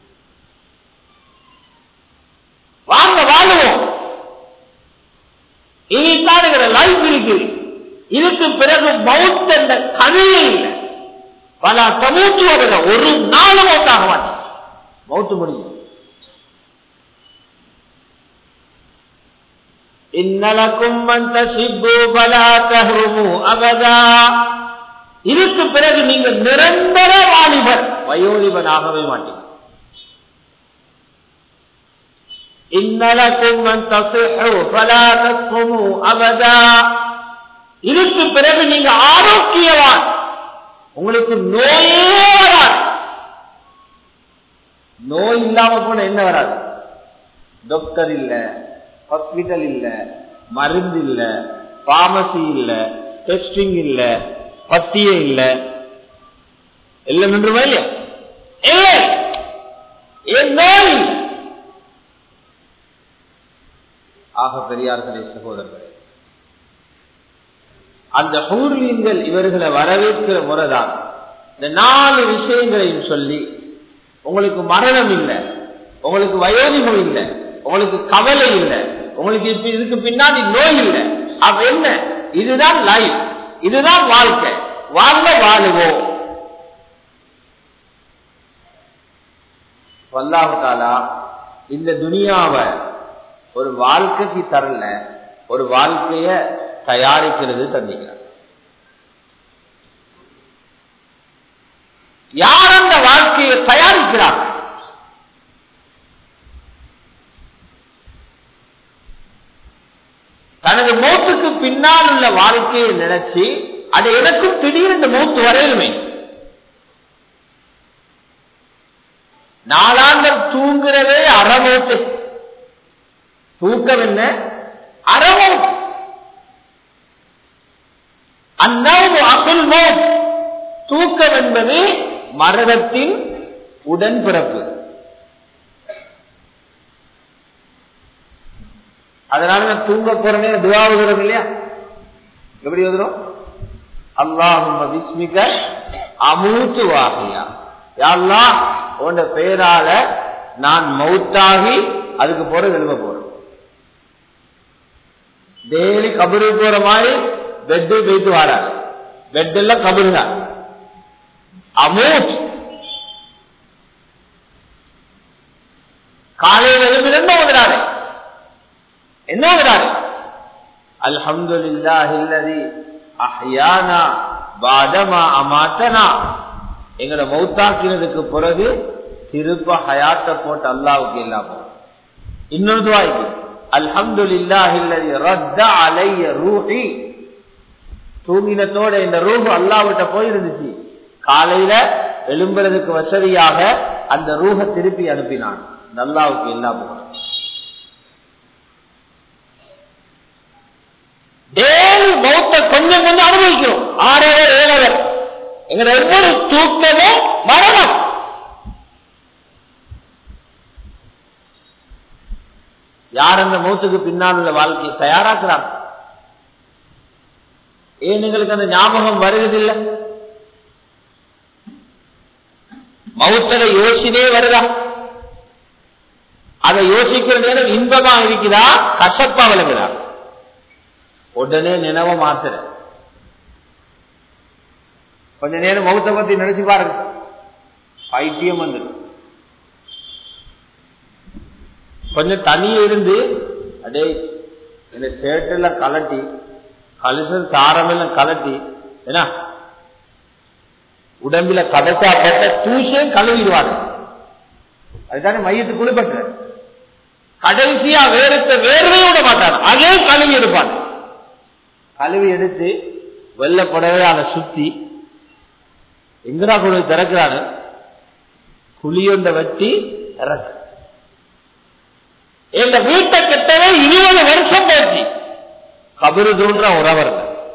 வாங்க வாழுவோம் இனித்தானுங்கிற லைஃப் இருக்குது இதுக்கு பிறகு மவுத் என்ற கதையே இல்லை பல சமூத்துவதில் ஒரு நாள் மௌத்தாக மாட்டேன் மௌத்து முடியும் இன்னலக்கும் வந்த சிப்பு பலா தஹ்ருமு அபதா இதுக்கு பிறகு நீங்க நிரந்தர வாலிபர் வயோதிபன் ஆகவே மாட்டீங்க இன்னலக்கும் வந்த சிஹு பலா தஸ்ஹுமு அபதா இதுக்கு பிறகு நீங்க ஆரோக்கியவான் உங்களுக்கு நோயே வராது நோய் இல்லாம போன என்ன வராது டாக்டர் இல்ல ஹாஸ்பிட்டல் இல்ல மருந்து இல்ல பார்மசி இல்ல டெஸ்டிங் இல்ல பத்தியே இல்ல எல்லாம் நின்றுமா இல்லையா இல்லை ஏன் நோய் இல்லை. ஆக பெரியார்களே சகோதரர்களே அந்த ஹூர்லீன்கள் இவர்களை வரவேற்கிற முறைதான் இந்த நாலு விஷயங்களையும் சொல்லி உங்களுக்கு மரணம் இல்லை உங்களுக்கு வயோதிகம் இல்லை உங்களுக்கு கவலை இல்லை உங்களுக்கு இப்ப இதுக்கு பின்னாடி நோய் இல்லை அப்ப என்ன இதுதான் லைஃப் இதுதான் வாழ்க்கை வாழ்ந்த வாழுவோம் வல்லாஹாலா இந்த துனியாவை ஒரு வாழ்க்கைக்கு தரல ஒரு வாழ்க்கைய தயாரிக்கிறது தந்திக்கிறார் யார் அந்த வாழ்க்கையை தயாரிக்கிறார் தனது மூத்துக்கு பின்னால் உள்ள வாழ்க்கையை நினைச்சு அது எனக்கும் திடீர்னு மூத்து வரையிலுமே நாளாந்தம் தூங்குறதே அறமூத்து தூக்கம் என்ன அறமூத்து அந்நவு அகுல் மோத் தூக்கம் என்பது மரணத்தின் உடன்பிறப்பு அதனால நான் தூங்க போறனே துவா ஓதுறோம் இல்லையா எப்படி ஓதுறோம் அல்லாஹும் விஸ்மிக அமூத்து வாகியா யாழ்லா உன் பெயரால நான் மௌத்தாகி அதுக்கு பிறகு எழுத போறேன் டெய்லி கபரு போற மாதிரி பெட்டு போயிட்டு வராது பெட் எல்லாம் கபரு தான் அமூத் காலையில் எழுந்து என்ன ஓதுறாரு என்ன ஓதுறாரு அல்ஹம்துலில்லாஹி அல்லதி அஹ்யானா பாதமா அமாத்தனா எங்களை மௌத்தாக்கினதுக்கு பிறகு திருப்ப ஹயாத்த போட்டு அல்லாவுக்கு இல்லாம இன்னொரு துவாய்க்கு அல்ஹம்துலில்லாஹி அல்லதி ரத்த அலைய ரூஹி தூங்கினத்தோட இந்த ரூஹு அல்லாவிட்ட போயிருந்துச்சு காலையில எழும்புறதுக்கு வசதியாக அந்த ரூஹ திருப்பி அனுப்பினான் நல்லாவுக்கு இல்லாம டெய்லி மௌத்த கொஞ்சம் கொஞ்சம் அனுபவிக்கிறோம் ஆறவர் ஏழவர் எங்க ஒவ்வொரு தூக்கமும் மரணம் யார் அந்த மௌத்துக்கு பின்னால் உள்ள வாழ்க்கையை தயாராக்குறாங்க ஏன் எங்களுக்கு அந்த ஞாபகம் வருவதில்லை மௌத்தலை யோசினே வருதா அதை யோசிக்கிற நேரம் இன்பமா இருக்குதா கசப்பா விளங்குதா உடனே நினைவ மாத்துற கொஞ்ச நேரம் மௌத்த பத்தி நினைச்சு பாருங்க பைத்தியம் வந்துடும் கொஞ்சம் தனியே இருந்து அடே இந்த ஷர்ட்டெல்லாம் கலட்டி கலிசல் தாரமெல்லாம் கலட்டி என்ன உடம்பில கடைசா போட்ட தூசையும் கழுவிடுவாங்க அதுதானே மையத்து குளிப்பட்ட கடைசியா வேறத்த வேறவே விட மாட்டாங்க அதே கழுவி எடுப்பாங்க கழுவி எடுத்து வெள்ள புடவை அதை சுத்தி எங்கடா கொண்டு போய் திறக்கிறாரு குழியொண்ட வெட்டி இறக்கு எங்க வீட்டை கிட்டவே இருபது வருஷம் போச்சு கபரு தோன்ற உறவர்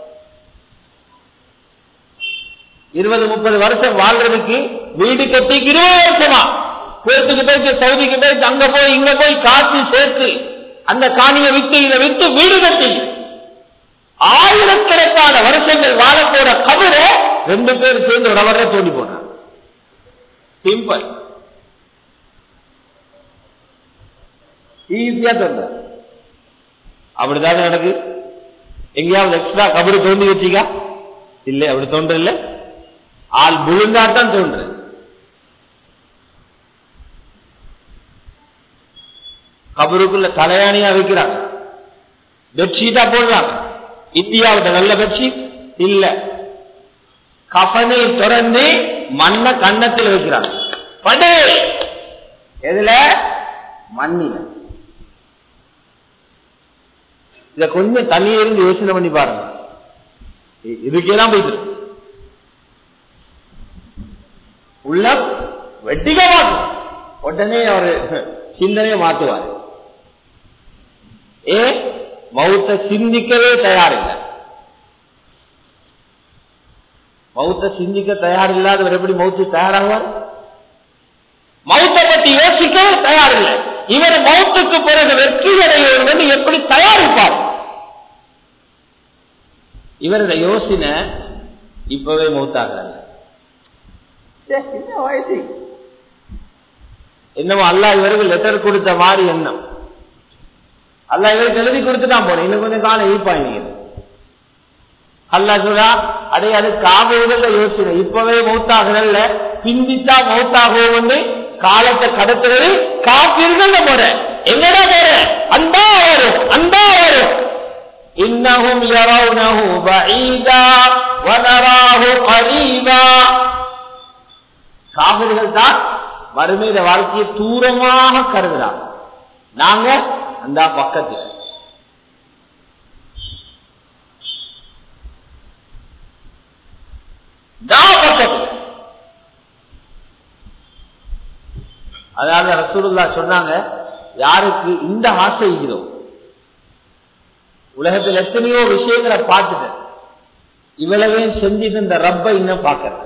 இருபது முப்பது வருஷம் வாழ்றதுக்கு வீடு கட்டிக்கு இருபது வருஷமா போயிட்டு போயிட்டு சவுதிக்கு போயிட்டு அங்க போய் இங்க போய் காசு சேர்த்து அந்த காணியை விட்டு இதை விட்டு வீடு கட்டி ஆயிரக்கணக்கான வருஷங்கள் வாழப்போற கபரை ரெண்டு பேர் சேர்ந்து ஒரு அவரை தோண்டி போனார் சிம்பிள் ஈஸியா தோன்ற அப்படிதான் நடக்கு எங்கேயாவது எக்ஸ்ட்ரா கபரு தோண்டி வச்சிக்கா இல்ல அப்படி தோன்ற இல்ல ஆள் விழுந்தாத்தான் தோன்று கபருக்குள்ள தலையாணியா வைக்கிறாங்க பெட்ஷீட்டா போடுறாங்க இந்தியாவோட நல்ல பெட்ஷீட் இல்ல கஃனை திறந்து மண்ணை கன்னத்தில் வைக்கிறாங்க படு எதுல மண்ணில இத கொஞ்சம் தண்ணியில இருந்து யோசனை பண்ணி பாருங்க இ- இதுக்கேதான் போயிட்டு இருக்கு. உள்ள வெட்டிக்க மாட்டோம் உடனே அவரு சிந்தனையை மாத்துவார் ஏ மௌத்த சிந்திக்கவே தயாரில்லை மௌத்த சிந்திக்க தயார் இல்லாதவர் எப்படி மௌத்து தயாராகுவார் மௌத்தை பற்றி யோசிக்கவே தயாரில்லை இவர் மௌத்துக்கு பிறகு வெற்றி அடைவது எப்படி தயாரிப்பார் இவரோட யோசனை இப்பவே மௌத்தாகிறாங்க என்ன வயசு என்னமோ அல்லாஹ் இவருக்கு லெட்டர் கொடுத்த மாதிரி எண்ணம் அல்லாஹ் இவருக்கு எழுதி கொடுத்துட்டான் போறேன் இன்னும் கொஞ்சம் காலம் இருப்பாங்க அல்லாஹ் சொல்றா அதே அது காவிரிகள் யோசனை இப்பவே மௌத்தாகிறல்ல பிந்தித்தா மௌத்தாகும் காலத்தை கடத்துறது காப்பீர்கள் முறை எங்கடா முறை அன்பா வரும் அன்பா வரும் இன்னஹும் யரவுனஹு பஈதா வனராஹு கரீபா காவிரிகள் தான் வறுமையில வாழ்க்கையை தூரமாக கருதுறாங்க நாங்க அந்த பக்கத்தில் தான் பக்கத்தில் அதாவது ரசூலுல்லா சொன்னாங்க யாருக்கு இந்த ஆசை இதோ உலகத்தில் எத்தனையோ விஷயங்களை பார்த்துட்டேன் இவ்வளவையும் செஞ்சுட்டு இந்த ரப்பை இன்னும் பார்க்கிறேன்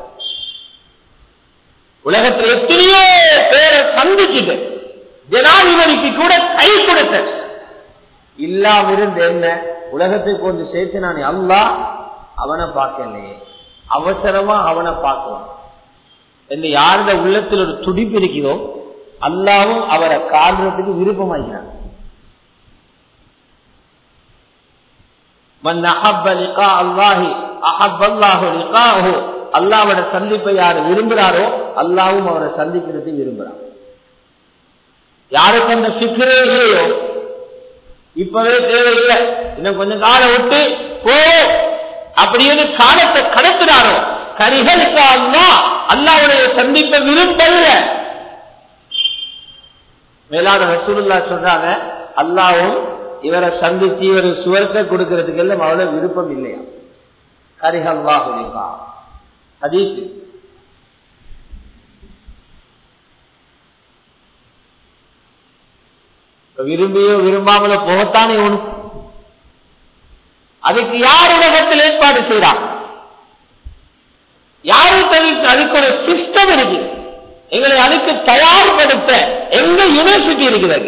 உலகத்தில் எத்தனையோ பேரை சந்திச்சுட்டு ஜனாதிபதிக்கு கூட கை கொடுத்த இல்லாம இருந்து என்ன உலகத்தை கொஞ்சம் சேர்த்து நான் அல்லா அவனை பார்க்கலையே அவசரமா அவனை பார்க்கலாம் என்று யாருட உள்ளத்தில் ஒரு துடிப்பு இருக்கிறோ அல்லாவும் அவரை காண்றதுக்கு விருப்பமாகிறான் மன் அஹப்ப லிகா அல்லாஹி அஹப்பல்லாஹு லிகாஹு அல்லாவோட சந்திப்பை யார் விரும்புகிறாரோ அல்லாவும் அவரை சந்திக்கிறது விரும்புறார் யாருக்கு அந்த சிக்கரே இல்லையோ இப்பவே தேவையில்லை இன்னும் கொஞ்சம் காலம் விட்டு போ அப்படின்னு காலத்தை கடத்துறாரோ கரிகளுக்கு அல்லா அல்லாவுடைய சந்திப்பை விரும்பல மேலான ரசூலுல்லா சொல்றாங்க அல்லாவும் இவரை சந்திச்சு இவர் சுவர்க்க கொடுக்கறதுக்கு எல்லாம் அவ்வளவு விருப்பம் இல்லையா கரிஹல்லா ஹுலிகா ஹதீஸ் விரும்பியோ விரும்பாமலோ போகத்தானே ஒண்ணு அதுக்கு யார் உலகத்தில் ஏற்பாடு செய்யறார் யாரும் தெரிவித்து அதுக்கு ஒரு சிஸ்டம் இருக்கு எங்களை அதுக்கு தயார்படுத்த எங்க யூனிவர்சிட்டி இருக்கிறது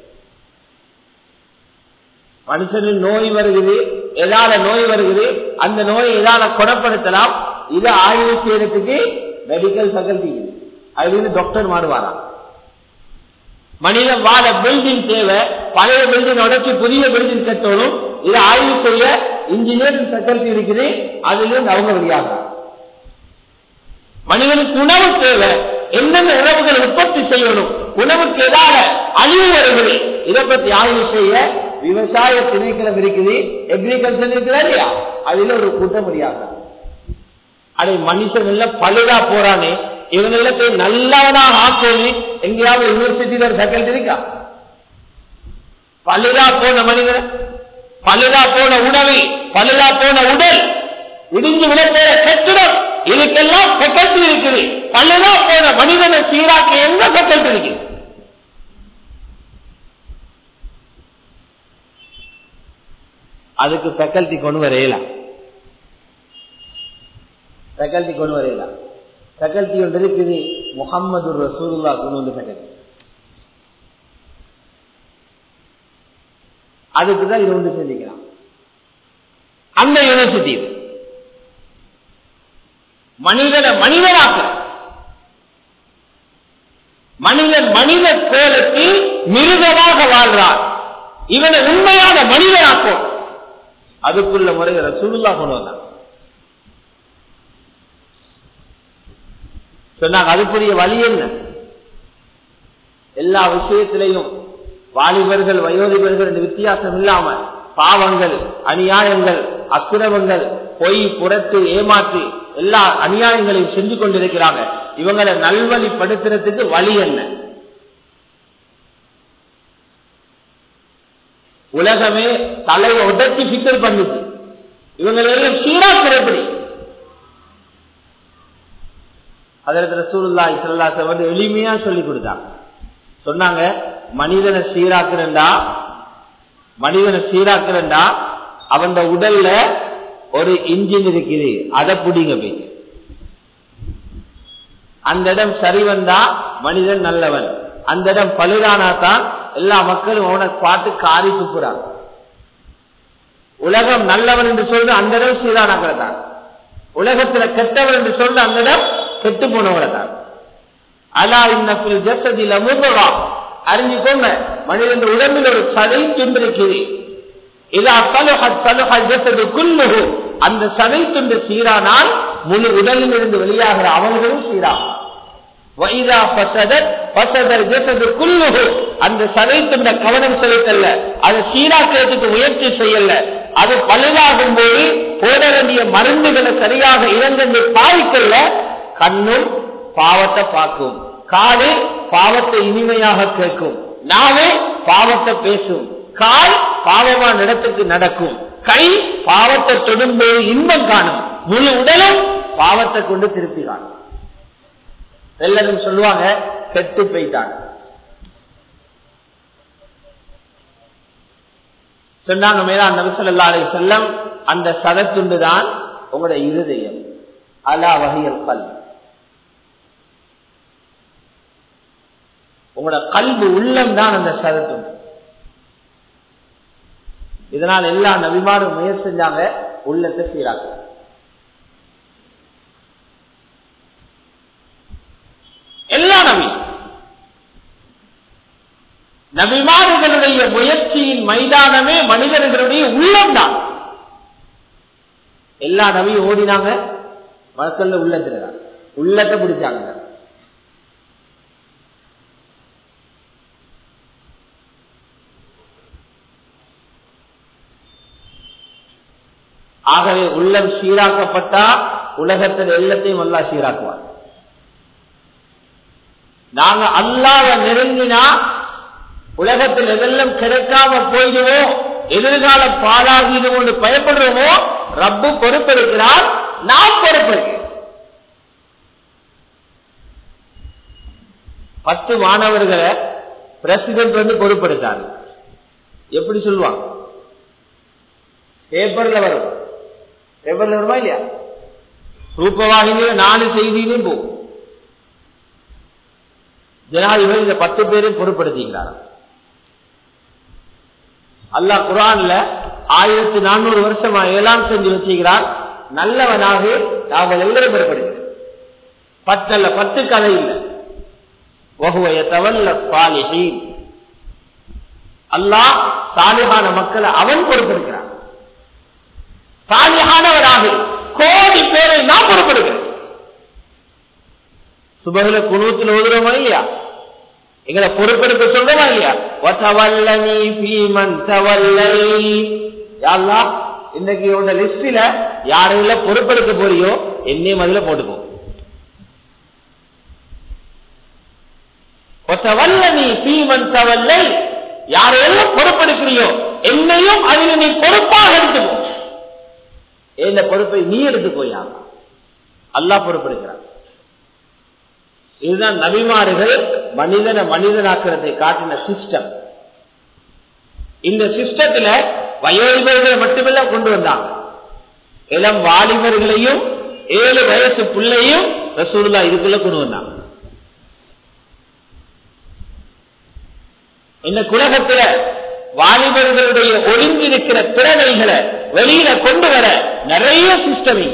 மனுஷனின் நோய் வருகிறது எதால நோய் வருகிறது அந்த நோயை எதால குணப்படுத்தலாம் இதை ஆய்வு செய்யறதுக்கு மெடிக்கல் ஃபேக்கல்டி அதுல டாக்டர் மாறுவாராம் மனிதன் வாழ பில்டிங் தேவை பழைய பில்டிங் உடச்சி புதிய பில்டிங் கட்டணும் இதை ஆய்வு செய்ய இன்ஜினியரிங் ஃபேக்கல்டி இருக்குது அதிலிருந்து அவங்க வெளியாகிறார் மனிதனுக்கு உணவு தேவை எந்தெந்த உணவுகள் உற்பத்தி செய்யணும் உணவுக்கு எதால அழிவு வருகிறது இதை பற்றி ஆய்வு செய்ய விவசாய திணைக்களம் இருக்குது எக்ரிகல்ச்சர் இருக்குதா இல்லையா அதுல ஒரு கூட்டம் முடியாது அதை மனுஷன் எல்லாம் பழுதா போறானே இவங்க எல்லாம் நல்லவனா ஆக்கணும் எங்கேயாவது யூனிவர்சிட்டியில ஒரு ஃபேக்கல்டி இருக்கா பழுதா போன மனிதன் பழுதா போன உணவு பழுதா போன உடல் இடிஞ்சு விட போற கட்டிடம் இதுக்கெல்லாம் ஃபேக்கல்டி இருக்குது பழுதா போன மனிதனை சீராக்க எந்த ஃபேக்கல்டி இருக்குது அதுக்கு ஃபேக்கல்டி கொண்டு வரையலாம் ஃபேக்கல்டி கொண்டு வரையலாம் ஃபேக்கல்டி ஒன்று இருக்குது முகம்மது ரசூலுல்லா கொண்டு வந்து ஃபேக்கல்டி அதுக்கு தான் இது ஒன்று சிந்திக்கலாம் அந்த யூனிவர்சிட்டி இது மனிதனை மனிதனாக்க மனிதன் மனித கோலத்தில் மிருகமாக வாழ்றான் இவனை உண்மையான மனிதனாக்கும் அதுக்குள்ள முறைகளை சுருளா கொண்டு வந்தான் சொன்னாங்க அதுக்குரிய வழி என்ன எல்லா விஷயத்திலையும் வாலிபர்கள் வயோதிபர்கள் என்று வித்தியாசம் இல்லாம பாவங்கள் அநியாயங்கள் அக்கிரமங்கள் பொய் புறத்து ஏமாற்றி எல்லா அநியாயங்களையும் செஞ்சு கொண்டிருக்கிறாங்க இவங்களை நல்வழிப்படுத்துறதுக்கு வழி என்ன உலகமே தலையை உடச்சி பிக்கல் பண்ணுது இவங்களை எல்லாம் சீராக்கிற எப்படி அதற்கு ரசூலுல்லா இஸ்லாச வந்து எளிமையா சொல்லி கொடுத்தாங்க சொன்னாங்க மனிதனை சீராக்குறா மனிதனை சீராக்குறா அவன் உடல்ல ஒரு இன்ஜின் இருக்குது அதை பிடிங்க போய் அந்த இடம் சரி வந்தா மனிதன் நல்லவன் அந்த இடம் பழுதானா தான் எல்லா மக்களும் அவனை பார்த்து காரி துப்புறாங்க உலகம் நல்லவன் என்று சொல்ற அந்த இடம் சீரானாக்களை தான் உலகத்துல கெட்டவன் என்று சொல்ற அந்த இடம் கெட்டு போனவரை தான் அலா இன்னபில் ஜசதில் அமுகவா அறிஞ்சுக்கோங்க மனிதன் உடம்பில் ஒரு சதை துண்டிருக்கிறது இதா சலுஹத் சலுஹல் ஜசது குல்லுஹு அந்த சதை துண்டு சீரானால் முழு உடலில் இருந்து வெளியாகிற அவங்களும் சீராகும் வைதா பசதத் பசதர் ஜசது குல்லுஹு அந்த சதை துண்ட கவனம் செலுத்தல்ல அதை சீராக்கிறதுக்கு முயற்சி செய்யல அது பழுதாகும் போது போட வேண்டிய மருந்துகளை சரியாக இறங்கி பாதிக்கல கண்ணும் பாவத்தை பார்க்கும் காது பாவத்தை இனிமையாக கேட்கும் நாவே பாவத்தை பேசும் கால் பாவமான இடத்துக்கு நடக்கும் கை பாவத்தை தொடும்போது இன்பம் காணும் முழு உடலும் பாவத்தை கொண்டு திருப்பி காணும் எல்லாரும் சொல்லுவாங்க கெட்டு போயிட்டாங்க சொன்னாங்க மேலா நபிசல்லா அலை செல்லம் அந்த சதத்துண்டு தான் உங்களோட இருதயம் அலா வகையல் கல் உங்களோட கல்வி உள்ளம் தான் அந்த சதத்துண்டு இதனால் எல்லா நபிமாரும் முயற்சி செஞ்சாங்க உள்ளத்தை சீராக்க எல்லா நபி நபிமார்களுடைய முயற்சியின் மைதானமே மனிதர்களுடைய உள்ளம் தான் எல்லா நபியும் ஓடினாங்க மக்கள்ல உள்ளத்துல உள்ளத்தை பிடிச்சாங்க ஆகவே உள்ளம் சீராக்கப்பட்டா உலகத்தில் எல்லாத்தையும் அல்லா சீராக்குவார் நாங்க அல்லாத நெருங்கினா உலகத்தில் எதெல்லாம் கிடைக்காம போயிடுவோம் எதிர்கால பாழாகிடுவோம் பயப்படுறோமோ ரப்பு பொறுப்பெடுக்கிறார் நான் பொறுப்பெடுக்கிறேன் பத்து மாணவர்களை பிரசிடென்ட் வந்து பொறுப்பெடுத்தாரு எப்படி சொல்லுவாங்க பேப்பர்ல வரும் பேப்பர்ல வருமா இல்லையா ரூபவாகினியில நாலு செய்தியிலும் போகும் ஜனாதிபதி இந்த பத்து பேரையும் பொறுப்படுத்திக்கிறார் அல்லாஹ் குரான்ல ஆயிரத்தி நானூறு வருஷமா ஏழாம் செஞ்சு வச்சுக்கிறார் நல்லவனாக நாங்கள் எல்லாரும் பொறுப்படுகிறோம் பத்தல்ல பத்து கதை இல்லை வகுவைய தவல்ல சாலிஹீன் அல்லாஹ் சாலிஹான மக்களை அவன் பொறுப்பெடுக்கிறான் சாலிஹானவராக கோடி பேரை நான் பொறுப்பெடுக்கிறேன் சுபகுல குணூத்தில் ஓதுறோமா இல்லையா எங்களை பொறுப்பெடுக்க சொல்றோமா இல்லையா ஒத்தவல்லனி பீமன் தவல்லை யாழ்லா இன்னைக்கு உங்க லிஸ்டில யாரையும் பொறுப்பெடுக்க போறியோ என்னையும் அதுல போட்டுக்கோ ஒத்தவல்லனி பீமன் தவல்லை யாரையெல்லாம் பொறுப்பெடுக்கிறியோ என்னையும் அதில் நீ பொறுப்பாக எடுத்துக்கோ இந்த பொறுப்பை நீ எடுத்துக்கோயா அல்லா பொறுப்பெடுக்கிறான் இதுதான் நபிமாறுகள் மனிதனை மனிதனாக்கிறதை காட்டின சிஸ்டம் இந்த சிஸ்டத்துல வயோதிபர்களை மட்டுமல்ல கொண்டு வந்தாங்க இளம் வாலிபர்களையும் ஏழு வயசு பிள்ளையும் ரசூல்லா இதுக்குள்ள கொண்டு வந்தாங்க இந்த குலகத்துல வாலிபர்களுடைய ஒளிந்திருக்கிற திறமைகளை வெளியில கொண்டு வர நிறைய சிஸ்டம்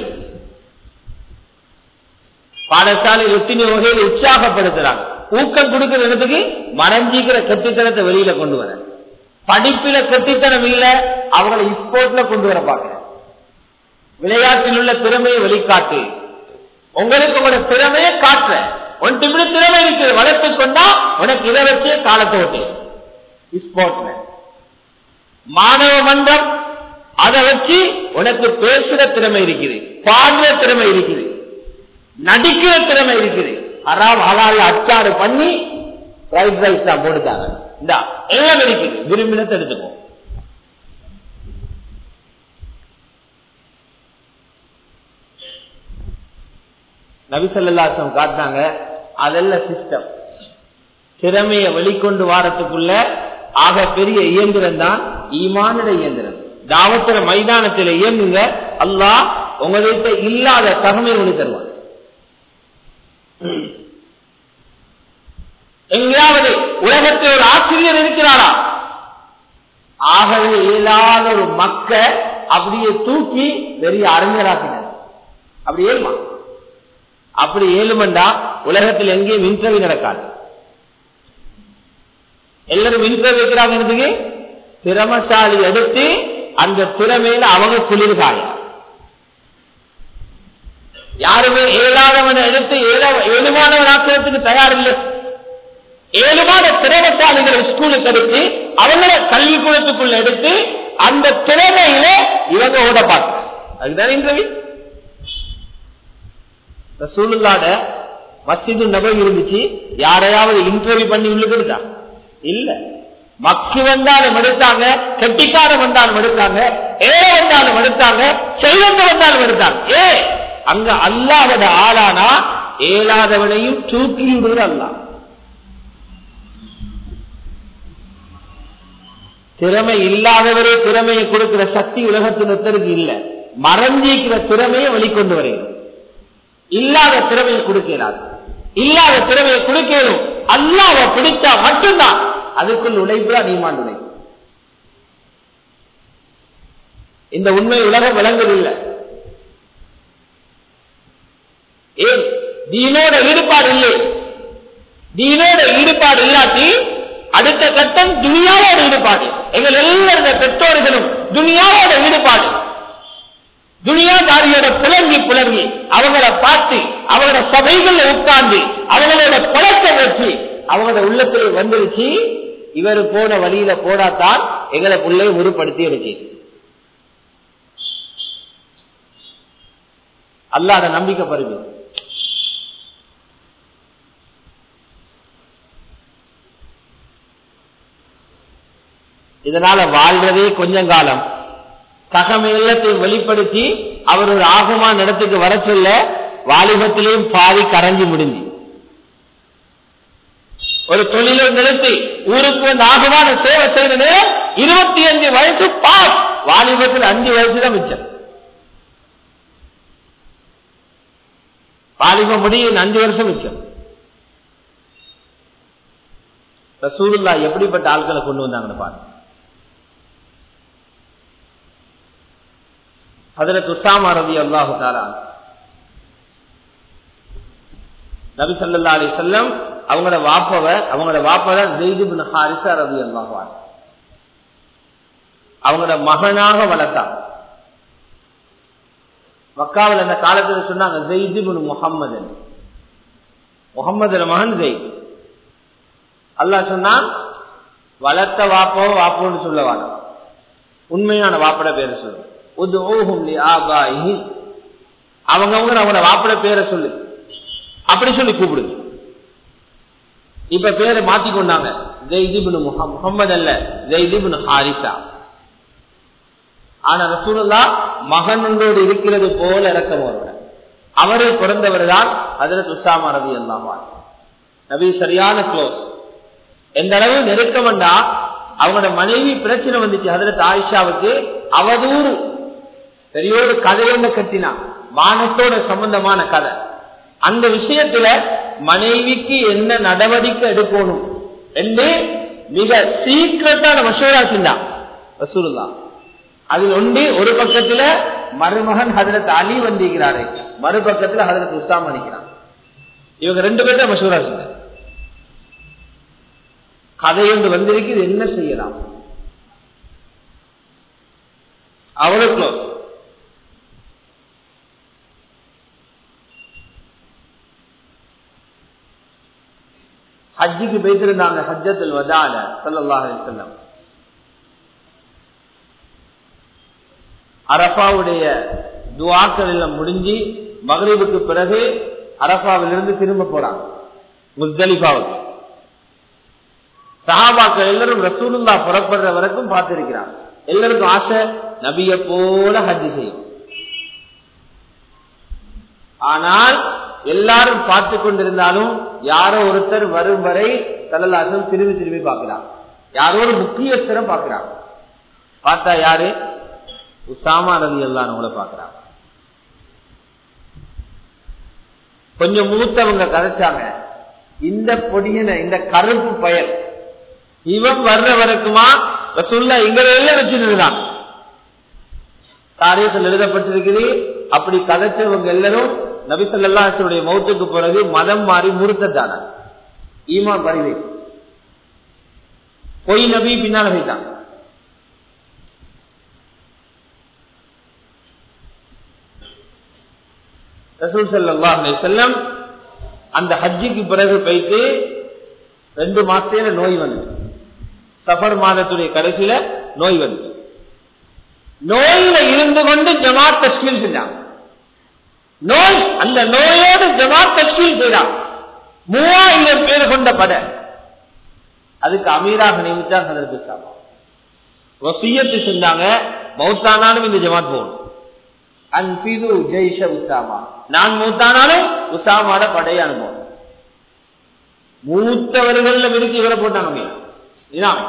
பாடசாலையில் எத்தனை வகையில் உற்சாகப்படுத்துறாங்க ஊக்கம் கொடுக்கிறதுக்கு மறைஞ்சிக்கிற கெட்டித்தனத்தை வெளியில கொண்டு வர படிப்பில கெட்டித்தனம் இல்ல அவங்களை ஸ்போர்ட்ல கொண்டு வர பார்க்க விளையாட்டில் உள்ள திறமையை வெளிக்காட்டு உங்களுக்கு உங்களோட திறமையை காட்டுற ஒன் திமிட திறமை இருக்கு வளர்த்து கொண்டா உனக்கு இதை வச்சு காலத்தை ஓட்டு ஸ்போர்ட்ல மாணவ மன்றம் அதை வச்சு உனக்கு பேசுற திறமை இருக்குது பாடுற திறமை இருக்குது நடிக்கிற திறமை இருக்குது அறாம் ஹலால அச்சாறு பண்ணி ஃப்ரைட் ரைஸ் தான் போட்டுட்டாங்க இந்த எல்லாம் இருக்குது விரும்பினத்தை எடுத்துக்கோ நபிசல்லாசம் காட்டினாங்க அதெல்லாம் சிஸ்டம் திறமையை வெளிக்கொண்டு வாரத்துக்குள்ள ஆக பெரிய இயந்திரம் தான் ஈமானிட இயந்திரம் தாவத்திர மைதானத்தில் இயங்குங்க அல்லாஹ் உங்கள்கிட்ட இல்லாத தகமை ஒளி தருவான் எங்கேயாவது உலகத்தில் ஒரு ஆசிரியர் இருக்கிறாரா ஆகவே இயலாத ஒரு மக்க அப்படியே தூக்கி பெரிய அறிஞராக்கினார் அப்படி ஏழுமா அப்படி ஏழுமண்டா உலகத்தில் எங்கேயும் இன்டர்வியூ நடக்காது எல்லாரும் இன்டர்வியூ வைக்கிறாங்கிறதுக்கு திறமசாலி எடுத்து அந்த திறமையில அவங்க குளிர்காய யாருமே ஏழாதவனை எடுத்து ஏழுமானவன் ஆக்கிறதுக்கு தயாரில்லை ஏழுமான திறமசாலிகளை ஸ்கூலுக்கு எடுத்து அவங்கள கல்விக்கூடத்துக்குள்ள எடுத்து அந்த திறமையில இவங்க ஓட பார்க்க அதுதான் இன்டர்வியூ ரசூலுல்லாட மஸ்ஜிது நபை இருந்துச்சு யாரையாவது இன்டர்வியூ பண்ணி உள்ளுக்கு எடுத்தா இல்ல மக்கி வந்தாலும் எடுத்தாங்க கெட்டிக்காரம் வந்தாலும் எடுத்தாங்க ஏழை வந்தாலும் எடுத்தாங்க செல்வங்க வந்தாலும் எடுத்தாங்க ஏ அங்க அல்லாத ஆளானா ஏழாதவனையும் தூக்கி விடுவது அல்லா திறமை இல்லாதவரே திறமையை கொடுக்கிற சக்தி உலகத்தில் ஒருத்தருக்கு இல்ல மறைஞ்சிக்கிற திறமையை வெளிக்கொண்டு வருகிறது இல்லாத திறமையை கொடுக்கிறார் இல்லாத திறமையை கொடுக்கணும் அல்லாவ பிடிச்சா மட்டும்தான் அதுக்குள் உழைப்பு அதிகமான உழைப்பு இந்த உண்மை உலகம் விளங்குவதில்லை ஏன் தீனோட ஈடுபாடு இல்லை தீனோட ஈடுபாடு இல்லாட்டி அடுத்த கட்டம் துணியாவோட ஈடுபாடு எங்கள் எல்லாருடைய பெற்றோர்களும் துணியாவோட ஈடுபாடு துணியாதாரியோட புலங்கி புலங்கி அவங்கள பார்த்து அவங்களோட சபைகள்ல உட்கார்ந்து அவங்களோட பழத்தை வச்சு அவங்களோட உள்ளத்தில் வந்துருச்சு இவர் போன வழியில போடாதான் எங்களை பிள்ளைய உருப்படுத்தி எடுச்சு அல்லாத நம்பிக்கை பருகு இதனால வாழ்றதே கொஞ்சம் காலம் சகமேலத்தை வெளிப்படுத்தி அவர் ஒரு ஆகமான இடத்துக்கு வர சொல்ல வாலிபத்திலேயும் பாதி கரைஞ்சி முடிஞ்சு ஒரு தொழிலை நிறுத்தி ஊருக்கு வந்து ஆகமான சேவை செய்த நேரம் இருபத்தி அஞ்சு வயசு பாஸ் வாலிபத்தில் அஞ்சு வயசு தான் மிச்சம் வாலிப முடியும் அஞ்சு வருஷம் மிச்சம் ரசூலுல்லா எப்படிப்பட்ட ஆட்களை கொண்டு வந்தாங்கன்னு பாருங்க அதில் துசாமா ரவி அல்லாஹு தாலா நபி சல்லா அலி செல்லம் அவங்களோட வாப்பவ அவங்களோட வாப்பவ ஜெய்திபின் ஹாரிசா ரவி அல்லாஹான் அவங்களோட மகனாக வளர்த்தாங்க மக்காவில் அந்த காலத்தில் சொன்னாங்க ஜெய்திபின் முகம்மது முகம்மது மகன் ஜெயித் அல்லாஹ் சொன்னான் வளர்த்த வாப்போ வாப்போன்னு சொல்லுவாங்க உண்மையான வாப்பட பேரை சொல்லு அவங்க அவங்களோட வாப்பட பேரை சொல்லு அப்படி சொல்லி கூப்பிடுங்க இப்ப பேரை மாத்தி கொண்டாங்க ஜெய்திபின் முகமது அல்ல ஜெய்திபின் ஹாரிசா ஆனா ரசூலுல்லா மகனோடு இருக்கிறது போல இறக்கம் வருவன் அவரே பிறந்தவர் தான் அதுல துசாமா ரவி அல்லாமான் நபி சரியான க்ளோஸ் எந்த அளவு நெருக்கம்டா அவங்களோட மனைவி பிரச்சனை வந்துச்சு அதுல ஆயிஷாவுக்கு அவதூறு பெரியோரு கதையொன்று கட்டினா மானத்தோட சம்பந்தமான கதை அந்த விஷயத்துல மனைவிக்கு என்ன நடவடிக்கை எடுக்கணும் என்று மிக சீக்கிரட்டான மஷூரா செஞ்சான் ரசூலுல்லா அதில் ஒன்று ஒரு பக்கத்துல மருமகன் ஹதரத் அலி வந்திருக்கிறாரு மறுபக்கத்துல ஹதரத் உஸ்தாம் நிற்கிறான் இவங்க ரெண்டு பேரும் மஷூரா செஞ்சாங்க கதை ஒன்று வந்திருக்கு என்ன செய்யலாம் அவ்வளவு க்ளோஸ் ஹஜ்ஜுக்கு போய்த்திருந்தாங்க ஹஜ்ஜத்தில் வதால சல்லாஹ் செல்லம் அரபாவுடைய துவாக்கள் எல்லாம் முடிஞ்சு மகரீபுக்கு பிறகு அரபாவிலிருந்து திரும்ப போறாங்க முஸ்தலிஃபாவுக்கு சஹாபாக்கள் எல்லாரும் ரசூலுல்லா புறப்படுற வரைக்கும் பார்த்திருக்கிறாங்க எல்லாருக்கும் ஆசை நபிய போல ஹஜ் செய்யும் ஆனால் எல்லாரும் பார்த்து கொண்டிருந்தாலும் யாரோ ஒருத்தர் வரும் வரை தலலாசம் திரும்பி திரும்பி பார்க்கிறார் யாரோ ஒரு முக்கியஸ்தரை பார்க்கிறார் பார்த்தா யாரு உசாமா ரவி எல்லாம் கூட பார்க்கிறாங்க கொஞ்சம் மூத்தவங்க கதைச்சாங்க இந்த பொடியன இந்த கருப்பு பயல் இவன் வர்ற வரைக்குமா ரசுல்லா இங்க எல்லாம் வச்சிருந்தான் காரியத்தில் எழுதப்பட்டிருக்குது அப்படி கதைச்சவங்க எல்லாரும் நபிசல்லாசனுடைய மௌத்துக்கு பிறகு மதம் மாறி முறுத்தான ஈமான் பரிவை பொய் நபி பின்னால வைத்தான் ரசூல் சல்லா செல்லம் அந்த ஹஜ்ஜிக்கு பிறகு போயிட்டு ரெண்டு மாசத்துல நோய் வந்து சஃபர் மாதத்துடைய கடைசியில நோய் வந்து நோயில இருந்து கொண்டு ஜமாத் தஸ்மீல் செஞ்சாங்க நோய் அந்த நோயோடு ஜமாத் தஸ்மீல் செய்தாங்க மூவாயிரம் பேர் கொண்ட பட அதுக்கு அமீராக நியமித்தார் அதற்கு சாமா வசியத்து செஞ்சாங்க மௌத்தானாலும் இந்த ஜமாத் போகணும் அன்பிது ஜெய்ஷ உசாமா நான் மூத்தானாலும் உசாமாட படைய அனுபவம் மூத்தவர்கள் விரிச்சு இவரை போட்டாங்க இதான்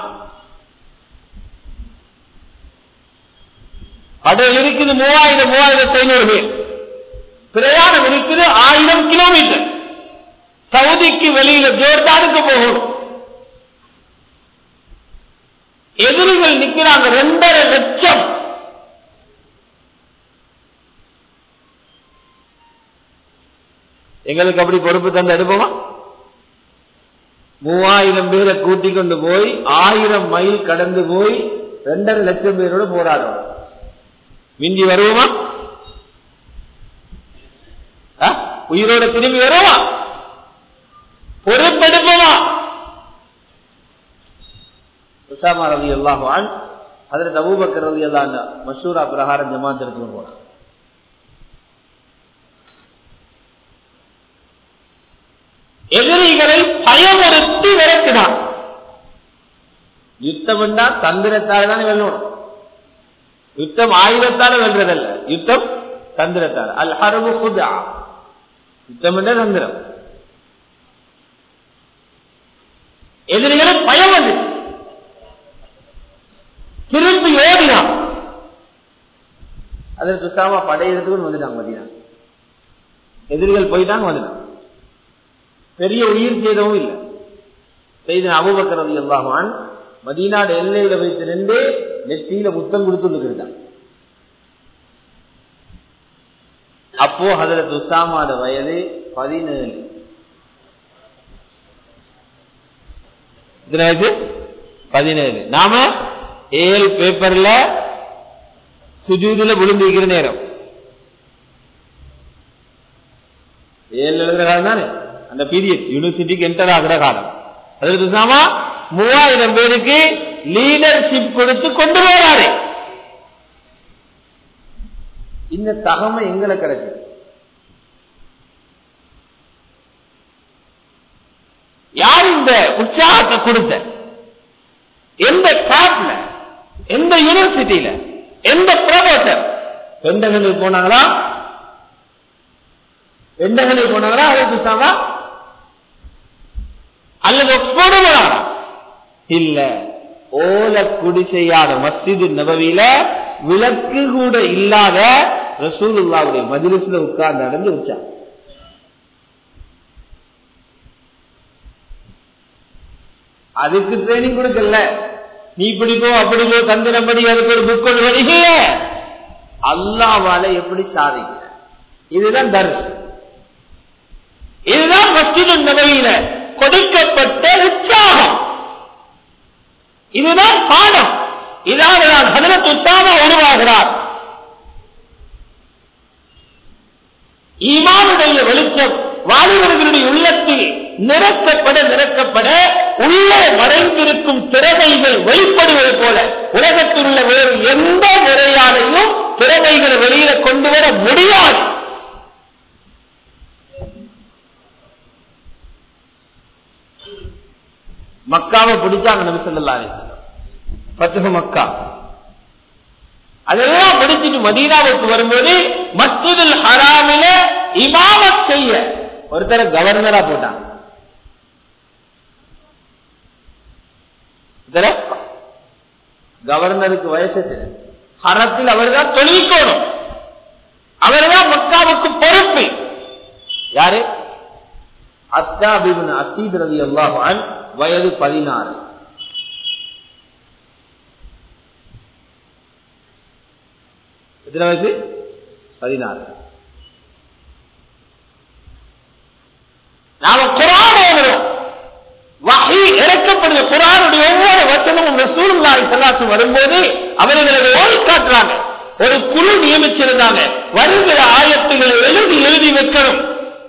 படை இருக்குது மூவாயிரம் மூவாயிரத்தி ஐநூறு பேர் பிரயாணம் இருக்குது ஆயிரம் கிலோமீட்டர் சவுதிக்கு வெளியில ஜோர்டானுக்கு போகணும் எதிரிகள் நிக்கிறாங்க ரெண்டரை லட்சம் எங்களுக்கு அப்படி பொறுப்பு தந்து எடுப்போமா மூவாயிரம் பேரை கூட்டிக் கொண்டு போய் ஆயிரம் மைல் கடந்து போய் ரெண்டரை லட்சம் பேரோட போராடும் மிஞ்சி வருவோமா உயிரோட திரும்பி வருவோமா பொறுப்பெடுப்போமா உசாமா ரவி அல்லாஹான் அதில் தபூபக்கர் ரவி அல்லா மஷூரா பிரகாரம் ஜமாத் எடுத்துக்கொண்டு போனான் எதிரிகளை பயமுறுத்தி விரட்டினான் யுத்தம் என்றால் தந்திரத்தால் தான் வெல்லணும் யுத்தம் ஆயுதத்தால வெல்றதல்ல யுத்தம் தந்திரத்தால் அல் ஹரபு புதா யுத்தம் என்ற தந்திரம் எதிரிகளை பயம் வந்து திரும்பி ஓடினான் அதற்கு சாமா படையெடுத்துக்கொண்டு வந்துட்டாங்க மதினா எதிரிகள் போயிட்டாங்க வந்துட்டாங்க பெரிய உயிர் சேதமும் இல்லை செய்த அபுபக்கரது எல்லாவான் மதீனாடு எல்லையில வைத்து நின்று நெற்றியில முத்தம் கொடுத்துருக்கிறான் அப்போ ஹதரத் உசாமாட வயது பதினேழு பதினேழு நாம ஏழு பேப்பர்ல சுஜூதுல விழுந்திருக்கிற நேரம் ஏழு எழுதுற காலம் தானே அந்த பீரியட் யூனிவர்சிட்டிக்கு என்டர் ஆகிற காலம் அதற்கு சாமா மூவாயிரம் பேருக்கு லீடர்ஷிப் கொடுத்து கொண்டு போறாரு இந்த தகமை எங்களை கிடைச்சது யார் இந்த உற்சாகத்தை கொடுத்த எந்த காட்டுல எந்த யூனிவர்சிட்டியில எந்த ப்ரொஃபசர் பெண்டகனுக்கு போனாங்களா பெண்டகனுக்கு போனாங்களா அதற்கு சாமா அல்லது ஒப்போடுங்களா இல்ல ஓல குடிசையாத மஸ்ஜிது நபவியில விளக்கு கூட இல்லாத ரசூலுல்லாவுடைய மஜிலிஸ்ல உட்கார்ந்து அடைஞ்சு வச்சாங்க அதுக்கு ட்ரைனிங் கொடுக்கல நீ இப்படி போ அப்படி போ தந்திரப்படி அதுக்கு ஒரு புக் ஒன்று படிக்கல அல்லாவால எப்படி சாதிக்க இதுதான் தர்ஸ் இதுதான் மஸ்ஜிது நபையில கொடுக்கப்பட்ட உற்சாகம் இதுதான் பாடம் இதாவது நான் ஹதரத் உத்தாமா உருவாகிறார் ஈமானுடைய வெளிச்சம் வாலிபர்களுடைய உள்ளத்தில் நிரப்பப்பட நிரப்பப்பட உள்ளே மறைந்திருக்கும் திறமைகள் வெளிப்படுவது போல உலகத்தில் உள்ள வேறு எந்த முறையாலையும் திறமைகளை வெளியில கொண்டு வர முடியாது மக்காவை பிடிச்சாங்க நபி சொல்லா பத்துக மக்கா அதெல்லாம் முடிச்சுட்டு மதீனாவுக்கு வரும்போது மஸ்ஜிதுல் ஹராமில இமாமத் செய்ய ஒருத்தர கவர்னரா போட்டாங்க கவர்னருக்கு வயசு ஹரத்தில் அவர் தான் தொழில்கோணும் அவர் தான் மக்காவுக்கு பொறுப்பு யாரு அத்தாபிபின் அசீத் ரவி அல்லாஹான் வயது பதினாறு எத்தனை வயசு பதினாறு நாம குரான் ஓதுறோம் வகை இறக்கப்படுது குரானுடைய ஒவ்வொரு வசனமும் ரசூலுல்லாஹி ஸல்லல்லாஹு வரும்போது அவர்களை ஓடி காட்டுறாங்க ஒரு குழு நியமிச்சிருந்தாங்க வருகிற ஆயத்துகளை எழுதி எழுதி வைக்கணும்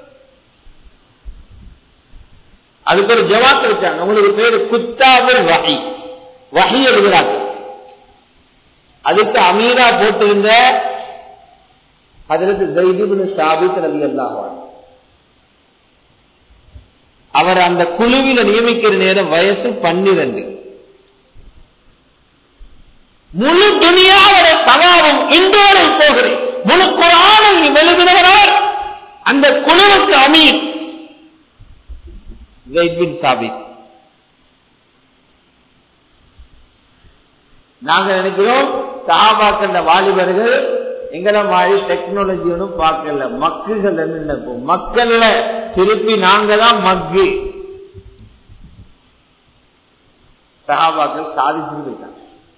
அதுக்கு ஒரு ஜவாப் வச்சாங்க உங்களுக்கு பேரு குத்தாபுல் வகை வகை எழுதுறாங்க அதுக்கு அமீரா போட்டிருந்த அதற்கு ஜெய்திபுன் சாபித் ரவி அல்லாஹான் அவர் அந்த குழுவில நியமிக்கிற நேரம் வயசு பன்னிரண்டு முழு துணியாவோட சவாவும் இன்றோடு போகிறேன் முழு குரானை எழுதினவர் அந்த குழுவுக்கு அமீர் ஜெய்பின் சாபித் நாங்க நினைக்கிறோம் சாபாக்கின்ற வாலிபர்கள் எங்களை மாதிரி டெக்னாலஜி ஒன்றும் பார்க்கல மக்குகள் நினைப்போம் மக்கள்ல திருப்பி நாங்க தான் மக்கு சகாபாக்கள் சாதிச்சுட்டு இருக்காங்க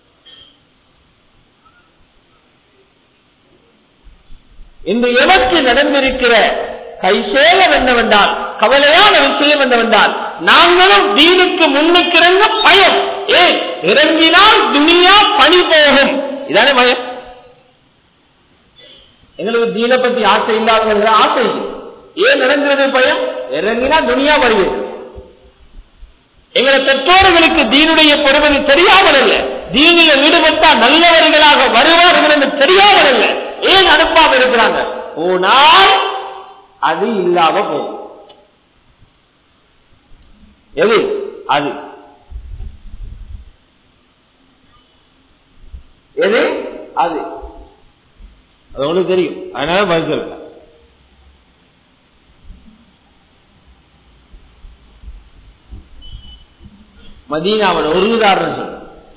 இந்த எனக்கு நடந்திருக்கிற கைசேலம் என்னவென்றால் கவலையான விஷயம் என்னவென்றால் நாங்களும் தீனுக்கு முன்னுக்கிறங்க பயம் ஏன் இறங்கினால் துனியா பணி போகும் இதானே பயம் எங்களுக்கு தீனை பத்தி ஆசை இல்லாதவர்கள் ஆசை ஏன் நடங்கிறது பயம் இறங்கினா துனியா வருகிறது எங்களை பெற்றோர்களுக்கு தீனுடைய பெறுவது தெரியாமல் அல்ல தீனில ஈடுபட்டா நல்லவர்களாக வருவார்கள் என்று தெரியாமல் அல்ல ஏன் அனுப்பாம இருக்கிறாங்க போனால் அது இல்லாம போகும் எது அது எது அது அது உங்களுக்கு தெரியும் அதனால பதில் சொல்ல மதீனாவன் ஒரு உதாரணம் சொல்ல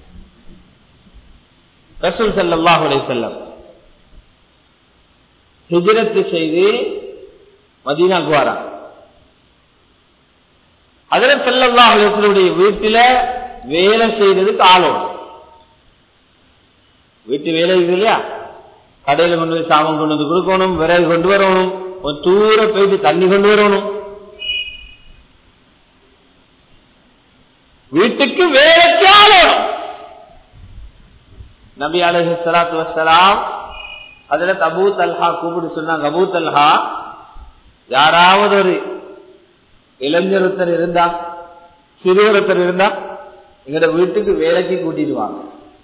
ரசூல் சல்லாஹ் செல்லம் ஹிஜரத்து செய்து மதீனாக்கு வரான் அதில் செல்லல்லா அலுவலுடைய வீட்டில வேலை செய்யறதுக்கு ஆளோம் வீட்டு வேலை இருக்குது இல்லையா கடையில கொண்டு போய் சாமான் கொண்டு வந்து கொடுக்கணும் விறகு கொண்டு வரணும் ஒரு தூர போயிட்டு தண்ணி கொண்டு வரணும் வீட்டுக்கு வேலைக்கு ஆளணும் நபி அலஹி சலாத்து வசலாம் அதுல அபூ தல்ஹா கூப்பிட்டு சொன்னாங்க அபூ தல்ஹா யாராவது ஒரு இளைஞருத்தர் இருந்தா சிறுவருத்தர் இருந்தா எங்கட வீட்டுக்கு வேலைக்கு கூட்டிடுவாங்க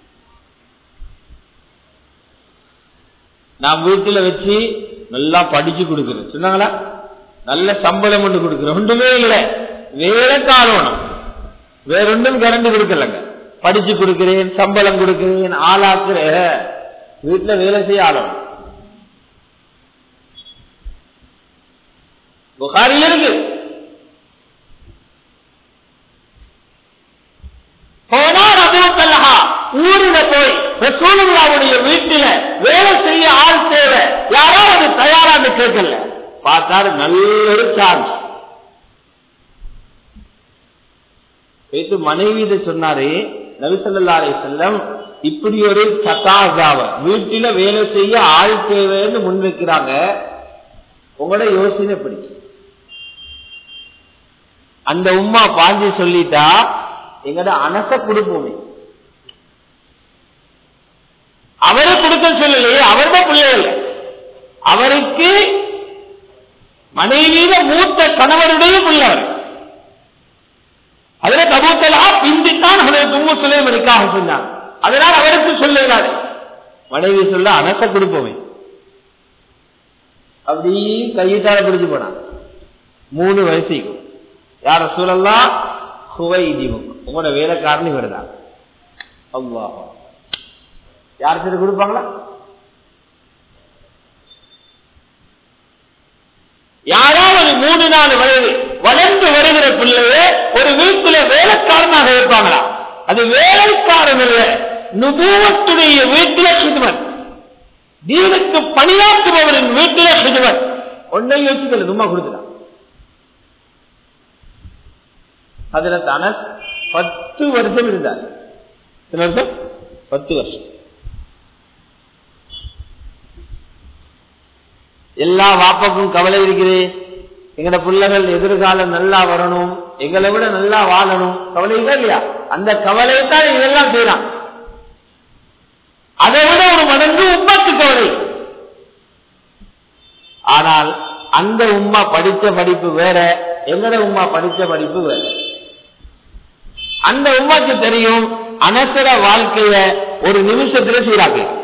நான் வீட்டுல வச்சு நல்லா படிச்சு கொடுக்கிறேன் சொன்னாங்களா நல்ல சம்பளம் கொண்டு கொடுக்கிறேன் ஒன்றுமே இல்லை வேலை காலணும் வேற ஒன்றும் கரண்ட் கொடுக்கலங்க படிச்சு கொடுக்கிறேன் சம்பளம் கொடுக்கிறேன் ஆளாக்குறேன் வீட்டுல வேலை செய்ய ஆளணும் புகாரில் இருக்கு போனார் அபூத்தல்லஹா ஊரில போய் ரசூலுல்லாவுடைய வீட்டில வேலை செய்ய ஆள் தேவை யாராவது தயாரான்னு கேட்கல பார்த்தாரு நல்ல ஒரு சான்ஸ் பேத்து மனைவி சொன்னாரு நபிசல்லாரை செல்லம் இப்படி ஒரு சதாசாவ வீட்டில வேலை செய்ய ஆள் தேவைன்னு முன்வைக்கிறாங்க உங்களோட யோசனை எப்படி அந்த உம்மா பாஞ்சி சொல்லிட்டா எங்கட அனச கொடுப்போமே அவரை கொடுக்க சொல்லலையே அவரோட பிள்ளைகள் அவருக்கு மனைவியில மூத்த கணவருடைய பிள்ளைவர் அதுல கபூத்தலா பிந்தித்தான் அவரை தும்மு சுலைமனுக்காக சொன்னார் அதனால் அவருக்கு சொல்லுகிறாரு மனைவி சொல்ல அனச கொடுப்போமே அப்படி கையிட்டால பிடிச்சு போனான் மூணு வயசுக்கும் யார சூழல்லாம் குவை தீபம் உங்களோட வேலைக்காரன் இவர்தான் அவ்வா யார் சரி கொடுப்பாங்களா யாராவது மூணு நாலு வயது வளர்ந்து வருகிற பிள்ளைய ஒரு வீட்டுல வேலைக்காரனாக இருப்பாங்களா அது வேலைக்காரன் இல்ல நுபுவத்துடைய வீட்டில சிதுவன் தீனுக்கு பணியாற்றுபவரின் வீட்டில சிதுவன் ஒன்றை யோசிக்கல சும்மா கொடுத்துட்டான் அதுல தான பத்து வருஷம் இருந்தார் எத்தனை வருஷம் பத்து வருஷம் எல்லா வாப்பக்கும் கவலை இருக்குது எங்கட பிள்ளைகள் எதிர்காலம் நல்லா வரணும் எங்களை விட நல்லா வாழணும் கவலை இல்லை இல்லையா அந்த கவலையை தான் இதெல்லாம் செய்யறான் அதை விட ஒரு மடங்கு உண்மத்து கவலை ஆனால் அந்த உம்மா படித்த படிப்பு வேற எங்கட உம்மா படித்த படிப்பு வேற அந்த உம்மாக்கு தெரியும் அனசர வாழ்க்கைய ஒரு நிமிஷத்துல சீராக்கலாம்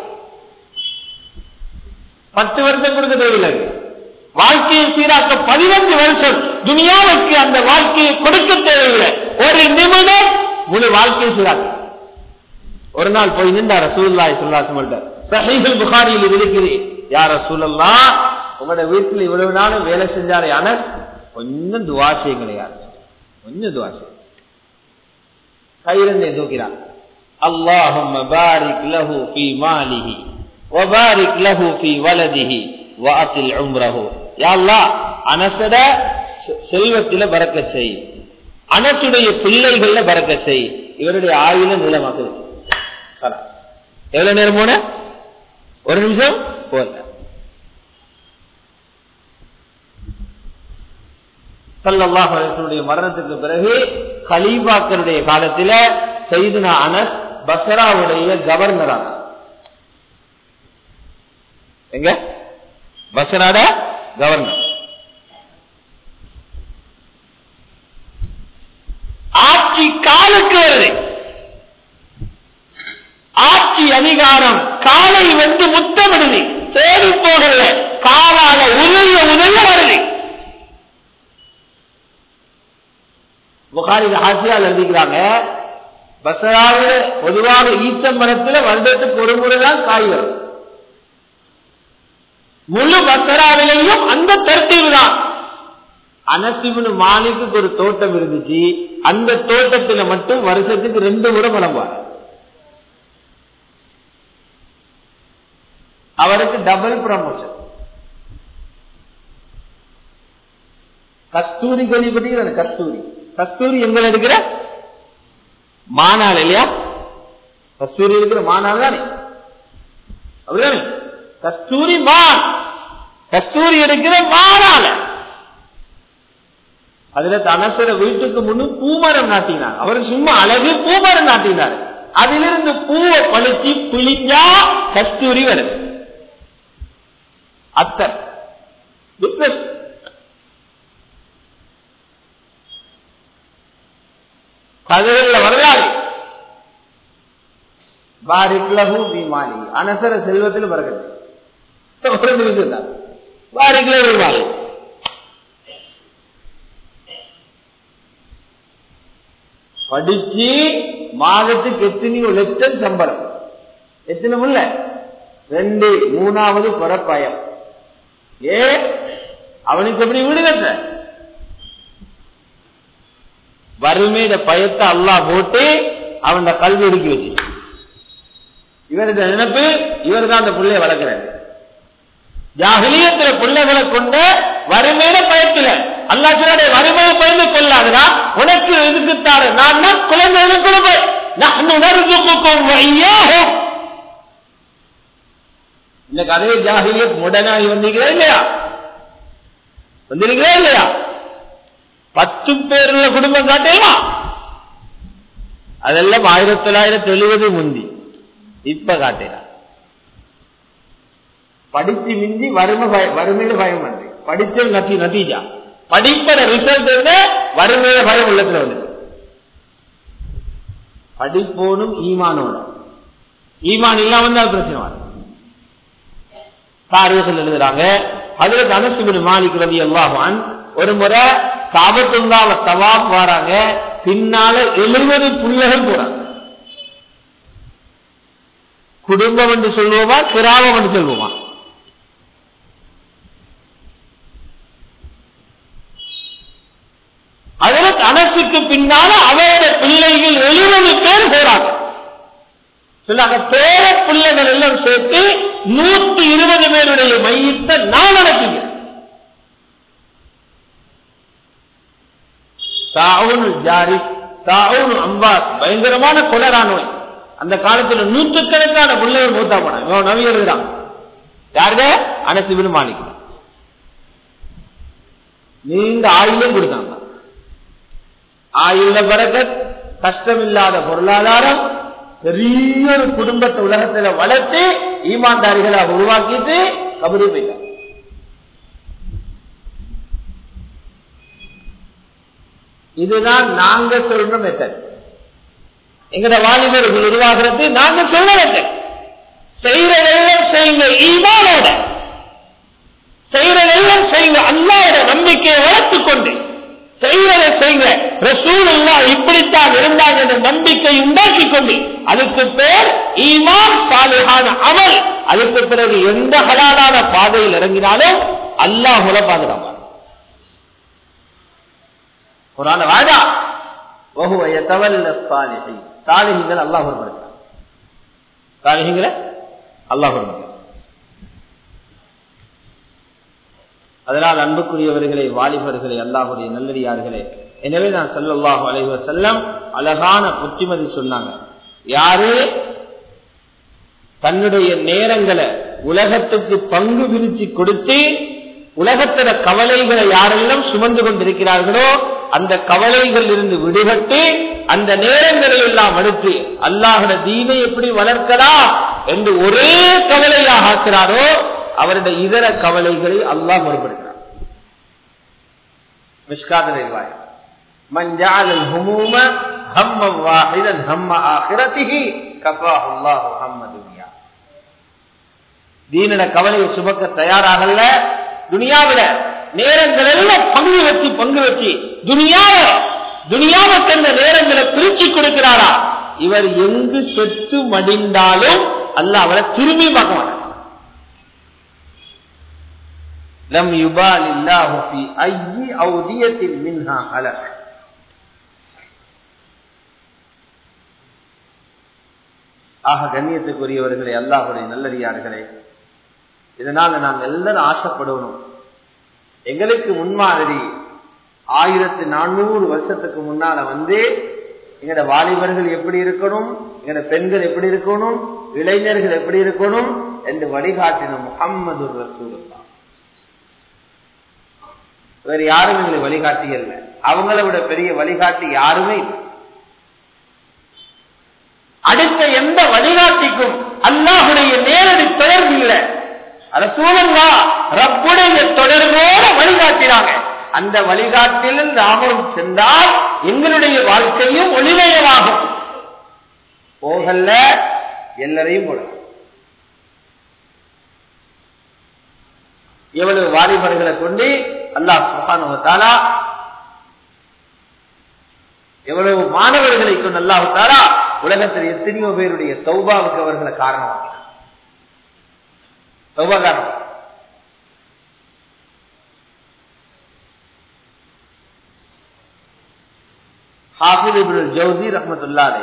பத்து வருஷம் கொடுக்க தேவையில்லை வாழ்க்கையை சீராக்க பதினஞ்சு வருஷம் துனியாவுக்கு அந்த வாழ்க்கையை கொடுக்க தேவையில்லை ஒரு நிமிடம் முழு வாழ்க்கையை சீராக்க ஒரு நாள் போய் நின்றார் ரசூல்லாய் சொல்லாசம் சஹீஹுல் புகாரியில் இருக்குது யார் ரசூலல்லா உங்களோட வீட்டில் இவ்வளவு நாளும் வேலை செஞ்சாரே ஆன கொஞ்சம் துவா செய்யுங்களே யார் கொஞ்சம் துவா செய்யுங்க கையிலிருந்தே தூக்கிறார் அல்லாஹும் பாரிக் லஹு ஃபீ மாலிஹி وبارك له في ولده واطل عمره يا الله அனசட செல்வத்தில பறக்க செய் அனசுடைய பிள்ளைகள்ல பறக்க செய் இவருடைய ஆயுள நிலமாக எவ்வளவு நேரம் போன ஒரு நிமிஷம் போல சல்லாஹ் அலிஸ்வனுடைய மரணத்துக்கு பிறகு கலீபாக்கருடைய காலத்துல செய்துனா அனஸ் பசராவுடைய கவர்னரான எங்க பசராட கவர்னர் ஆட்சி காலுக்கு வருது ஆட்சி அதிகாரம் காலை வந்து முத்தமிடுது தேடி போகல காலால உதய உதய வருது புகாரி ஆசியால் எழுதிக்கிறாங்க பசராவில் பொதுவாக ஈச்ச மரத்தில் வருடத்துக்கு ஒரு முறைதான் காய் வரும் முழு பசராவிலையும் அந்த தர்த்தீவு தான் அனசிபுனு மாலிக்கு ஒரு தோட்டம் இருந்துச்சு அந்த தோட்டத்துல மட்டும் வருஷத்துக்கு ரெண்டு முறை புலம்பார் அவருக்கு டபுள் ப்ரமோஷன் கஸ்தூரி கேள்விப்பட்டீங்க கஸ்தூரி கஸ்தூரி எங்க இருக்கிற மாநாள் இல்லையா கஸ்தூரி இருக்கிற மாநாள் தானே அப்படிதானே கஸ்தூரி மான் கஸ்தூரி இருக்கிற மானால அதுல தனசர வீட்டுக்கு முன்னு பூமரம் நாட்டினார் அவர் சும்மா அழகு பூமரம் நாட்டினார் அதிலிருந்து பூவை பழுத்தி பிழிஞ்சா கஸ்தூரி வருது அத்தர் பிசினஸ் கதைகள்ல வரலாறு பாரிக்லஹு பீமானி அனசர செல்வத்தில் பறக்கத்து ஒரு நிமிஷம் தான் பாரிக்ல ரூபாய் படிச்சு மாதத்துக்கு எத்தனை லட்சம் சம்பளம் எத்தனை முல்ல ரெண்டு மூணாவது பிறப்பயம் ஏ அவனுக்கு எப்படி வீடு கட்ட வறுமையில பயத்தை அல்லா போட்டு அவன் கல்வி ஒடுக்கி வச்சு இவருடைய நினைப்பு இவர் தான் அந்த பிள்ளைய வளர்க்கிறார் ஜாகிலியத்துல பிள்ளைகளை கொண்ட வறுமையில பயத்துல அல்லா சொல்லாடைய வறுமையை பயந்து கொள்ளாதுடா உனக்கு இதுக்கு தாரு நான் தான் குழந்தைகளுக்கு கொடுப்பேன் நான் உணர்ந்துக்கும் ஐயாகும் இந்த கதையை ஜாகிலிய முடனாகி வந்தீங்களா இல்லையா வந்திருக்கிறா இல்லையா பத்து பேர் உள்ள குடும்பம் காட்டலாம் அதெல்லாம் ஆயிரத்தி தொள்ளாயிரத்தி எழுபது முந்தி இப்ப காட்டலாம் படிச்சு மிஞ்சி வறுமை பய- வறுமையில பயம் வந்து படிச்ச நத்தி நத்தீஜா படிப்பட ரிசல்ட் விட வறுமையில பயம் உள்ளத்துல வந்து படிப்போனும் ஈமானோட ஈமான் இல்லாம வந்து அது பிரச்சனை வரும் தாரியத்தில் எழுதுறாங்க அதுல அனசுபின் மாலிக் ரவி அல்லாஹான் ஒரு முறை காபத்துங்காவ தவாப் வராங்க பின்னால எழுபது புள்ளகள் போறாங்க குடும்பம் என்று சொல்லுவோமா கிராமம் என்று சொல்லுவோமா அதுல அனசுக்கு பின்னால அவரோட பிள்ளைகள் எழுபது பேர் போறாங்க சொன்னாங்க பேர பிள்ளைகள் எல்லாம் சேர்த்து நூத்தி இருபது பேருடைய மையத்தை நான் நடத்துகிறேன் தாவுன் ஜாரி தாவுன் அம்பார் பயங்கரமான கொலரா நோய் அந்த காலத்துல நூற்றுக்கணக்கான பிள்ளைகள் மூத்தா போனாங்க இவன் நவி எழுதுறான் யாருங்க அனசிபின் மாணிக்கம் நீண்ட ஆயுளும் கொடுத்தாங்க ஆயுள பரக்கத் கஷ்டம் இல்லாத பொருளாதாரம் பெரிய ஒரு குடும்பத்தை உலகத்துல வளர்த்து ஈமான்தாரிகளை உருவாக்கிட்டு கபடி போயிட்டாங்க இதுதான் நாங்க சொல்ற மெத்தட் எங்கட வாலிபர்கள் உருவாகிறது நாங்க சொல்ற மெத்தட் செய்யறதெல்லாம் செய்யுங்க ஈமானோட செய்யறதெல்லாம் செய்யுங்க அல்லாவோட நம்பிக்கையை வளர்த்துக் கொண்டு செய்வதை செய்யுங்க ரசூல் எல்லாம் இப்படித்தான் இருந்தாங்க என்ற நம்பிக்கை உண்டாக்கி கொண்டு அதுக்கு பேர் ஈமான் சாலிஹான அமல் அதுக்கு பிறகு எந்த ஹலாலான பாதையில் இறங்கினாலும் அல்லாஹ் உல பாதுகாப்பார் குரான வாழா வகுவ எத்தவல்ல சாலிஹி சாலிஹிங்கள் அல்லாஹ் ஒருபடுத்தார் சாலிஹிங்களை அல்லாஹ் ஒருபடுத்தார் அதனால் அன்புக்குரியவர்களே வாலிபர்களே அல்லாஹுடைய நல்லடியார்களே எனவே நான் சல்லல்லாஹு அலைஹி வஸல்லம் அழகான புத்திமதி சொன்னாங்க யாரு தன்னுடைய நேரங்களை உலகத்துக்கு பங்கு பிரிச்சு கொடுத்து உலகத்தில கவலைகளை யாரெல்லாம் சுமந்து கொண்டிருக்கிறார்களோ அந்த கவலைகள் இருந்து விடுபட்டு அந்த நேரங்களை எல்லாம் அடுத்து அல்லாஹுட தீனை எப்படி வளர்க்கலாம் என்று ஒரே கவலையாக ஆக்கிறாரோ அவருடைய இதர கவலைகளை அல்லாஹ் பொறுப்படுகிறார் மிஷ்காத நிர்வாய் من جعل الهموم هما واحدا هم آخرته كفاه الله هم دنيا தீனட கவலையை சுமக்க தயாராகல துனியாவில நேரங்கள் எல்லாம் பங்கு வச்சு பங்கு வச்சு துனியாவை துனியாவை தந்த நேரங்களை பிரிச்சு கொடுக்கிறாரா இவர் எங்கு செத்து மடிந்தாலும் அல்ல அவரை திரும்பி பார்க்க மாட்டார் لم يبال الله في أي أودية منها هلك ஆக கண்ணியத்துக்குரியவர்களே அல்லாஹுடைய நல்லடியார்களே இதனால நாம் எல்லாரும் ஆசைப்படணும் எங்களுக்கு முன்மாதிரி ஆயிரத்தி நானூறு வருஷத்துக்கு முன்னால வந்து எங்கட வாலிபர்கள் எப்படி இருக்கணும் எங்கட பெண்கள் எப்படி இருக்கணும் இளைஞர்கள் எப்படி இருக்கணும் என்று வழிகாட்டின முகம்மது ரசூலுல்லா வேற யாரும் எங்களுக்கு வழிகாட்டி இல்லை அவங்கள விட பெரிய வழிகாட்டி யாருமே இல்லை அடுத்த எந்த வழிகாட்டிக்கும் அல்லாஹுடைய நேரடி தொடர்பு இல்லை அத சூழல்லா ரப்புடைய தொடர்போட வழிகாட்டினாங்க அந்த வழிகாட்டில் நாமும் சென்றால் எங்களுடைய வாழ்க்கையும் ஒளிமயமாகும் போகல்ல எல்லாரையும் போட எவ்வளவு வாலிபர்களை கொண்டு அல்லாஹ் சுகானுவத்தாலா எவ்வளவு மாணவர்களை கொண்டு அல்லாஹு தாலா உலகத்தில் எத்தனையோ பேருடைய சௌபாவுக்கு அவர்களை காரணமாக சௌபா காரணம் ஹாஃபித் இப்னுல் ஜவுசி ரஹ்மத்துல்லாலே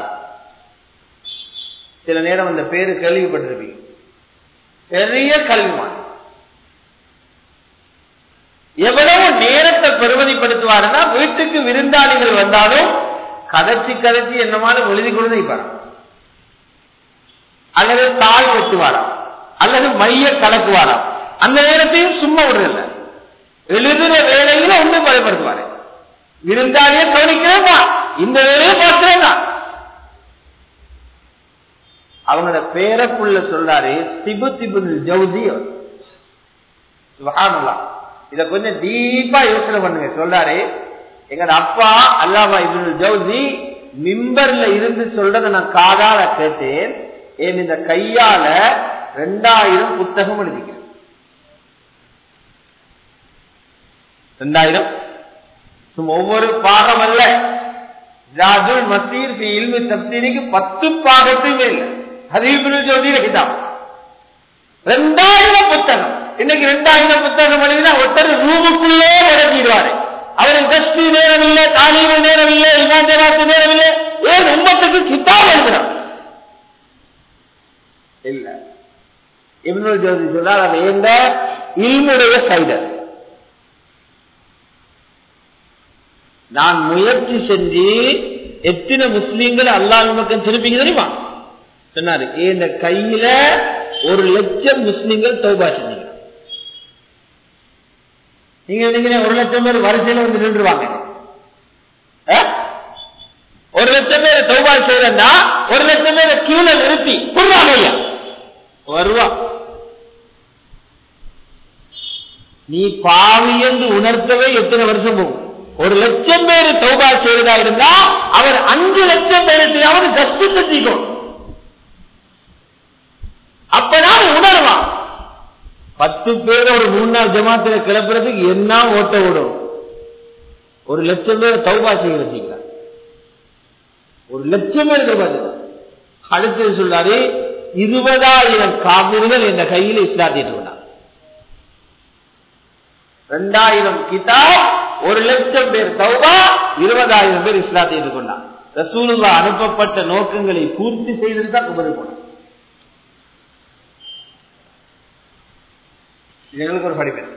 சில நேரம் அந்த பேரு கேள்விப்பட்டிருப்பீங்க பெரிய கல்விமான் எவ்வளவு நேரத்தை என்னத்தை பெருமதிப்படுத்துவாருன்னா வீட்டுக்கு விருந்தாளிகள் வந்தாலும் கதைச்சி கதைச்சி என்னமான எழுதி கொண்டு வைப்பாராம் அல்லது தாள் வெட்டுவாராம் அல்லது மைய கலக்குவாராம் அந்த நேரத்தையும் சும்மா விடுறதில்ல எழுதுற வேலையில ஒன்றும் பயன்படுத்துவாரு விருந்தாளியை கவனிக்கிறதா இந்த வேலையை பார்க்கிறதா அவங்களோட பேரப்புள்ள சொல்றாரு திபு திபு ஜவுதி சுபஹானல்லாஹ் இத கொஞ்சம் டீப்பா யோசனை பண்ணுங்க சொல்றாரு எங்க அப்பா அல்லாமா இப்னுல் ஜவுசி மிம்பர்ல இருந்து சொல்றத நான் காதால கேட்டேன் ஏன் இந்த கையால ரெண்டாயிரம் புத்தகம் எழுதிக்கிறேன் ரெண்டாயிரம் சும்மா ஒவ்வொரு பாகம் அல்ல ஜாதுல் மசீர் ஃபி இல்மி தப்சீருக்கு பத்து பாகத்துமே இல்லை அது இப்னுல் ஜவுசியில கிதாப் ரெண்டாயிரம் புத்தகம் இன்னைக்கு ரெண்டாயிரம் புத்தகம் எழுதினா ஒருத்தர் ரூமுக்குள்ளே விளக்கிடுவாரு அவருக்கு கஷ்டி நேரம் இல்லை தாலீம நேரம் இல்லை இமாஞ்சராத்து நேரம் இல்லை ஏன் உம்பத்துக்கு கிட்டாப் எழுதுறான் இல்ல இப்னுல் ஜோதி சொன்னார் அது எந்த இல்முடைய சைடர் நான் முயற்சி செஞ்சு எத்தனை முஸ்லீம்கள் அல்லாஹ் பக்கம் திருப்பிங்க தெரியுமா சொன்னாரு இந்த கையில ஒரு லட்சம் முஸ்லீம்கள் தௌபா செஞ்சீங்க நீங்க நினைக்கிறீங்க ஒரு லட்சம் பேர் வரிசையில வந்து நின்றுவாங்க ஆ? ஒரு லட்சம் பேர் தௌபா செய்யறா ஒரு லட்சம் பேர் கீழே நிறுத்தி புடுறாங்க ஐயா வருவா நீ பாவி என்று உணர்த்தவே எத்தனை வருஷம் போகும் ஒரு லட்சம் பேர் தௌபா செய்வதா இருந்தா அவர் அஞ்சு லட்சம் பேருக்கு கஷ்டத்தை தீக்கும் அப்பதான் உணர்வான் பத்து பேர் ஒரு மூணு நாள் ஜமாத்துல கிளப்புறதுக்கு என்ன ஓட்ட விடும் ஒரு லட்சம் பேர் தௌபா செய்ய வச்சுக்கிறார் ஒரு லட்சம் பேர் தௌபா செய்யறார். அடுத்தது சொல்றாரு இருபதாயிரம் காவிர்கள் என்ற கையில் இஸ்லாத்திட்டு கொண்டார் ரெண்டாயிரம் கிதாப் ஒரு லட்சம் பேர் தௌபா இருபதாயிரம் பேர் இஸ்லாத்திட்டு கொண்டார் ரசூலுல்லா அனுப்பப்பட்ட நோக்கங்களை பூர்த்தி செய்தது தான் குமரி போனார் இது எங்களுக்கு ஒரு படிப்பு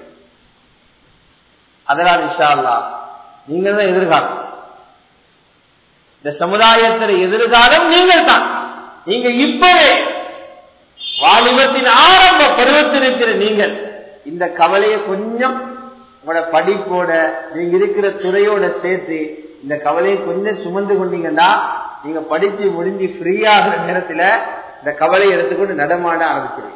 அதனால் இன்ஷா அல்லா நீங்கள் தான் எதிர்காலம் இந்த சமுதாயத்தில் எதிர்காலம் நீங்கள் தான் நீங்க இப்பவே வாலிபத்தின் ஆரம்ப பருவத்தில் இருக்கிற நீங்கள் இந்த கவலையை கொஞ்சம் உங்களோட படிப்போட நீங்க இருக்கிற துறையோட சேர்த்து இந்த கவலையை கொஞ்சம் சுமந்து கொண்டீங்கன்னா நீங்க படிச்சு முடிஞ்சு ஃப்ரீயாகிற நேரத்துல இந்த கவலையை எடுத்துக்கொண்டு நடமாட ஆரம்பிச்சிருவீங்க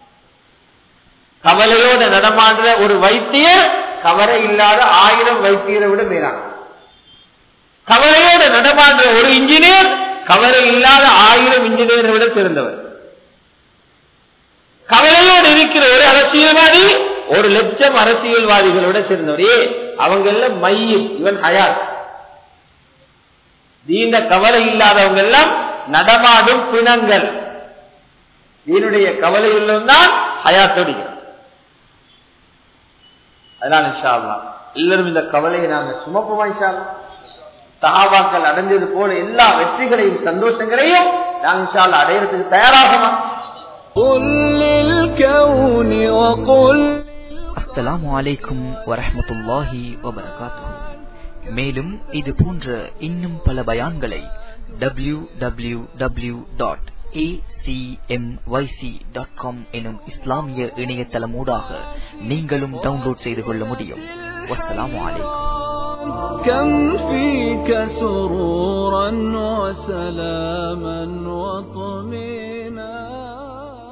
கவலையோட நடமாடுற ஒரு வைத்தியர் கவலை இல்லாத ஆயிரம் வைத்தியரை விட மேலான கவலையோட நடமாடுற ஒரு இன்ஜினியர் கவலை இல்லாத ஆயிரம் இன்ஜினியரை விட சிறந்தவர் கவலையோடு இருக்கிற ஒரு அரசியல்வாதி ஒரு லட்சம் அரசியல்வாதிகளோட சேர்ந்தவர் ஏ அவங்க எல்லாம் மையம் இவன் ஹயாத் தீண்ட கவலை இல்லாதவங்க எல்லாம் நடமாடும் பிணங்கள் தீனுடைய கவலை உள்ளவன் ஹயாத்தோடு அதனால இன்ஷா அல்லாஹ் எல்லாரும் இந்த கவலையை நாங்க சுமப்போமா இன்ஷா அல்லாஹ் சஹாபாக்கள் அடைஞ்சது போல எல்லா வெற்றிகளையும் சந்தோஷங்களையும் நாங்க இன்ஷா அல்லாஹ் அடையறதுக்கு தயாராகமா قل للكون وقل அஸ்ஸலாமு அலைக்கும் வரஹ்மத்துல்லாஹி வபரகாத்துஹு மேலும் இது போன்ற இன்னும் பல பயான்களை W W W dot dot com எனும் இஸ்லாமிய இணையதளமூடாக நீங்களும் டவுன்லோட் செய்து கொள்ள முடியும் வஸ்ஸலாமு அலைக்கும் كم فيك سرورا وسلاما وطمئنا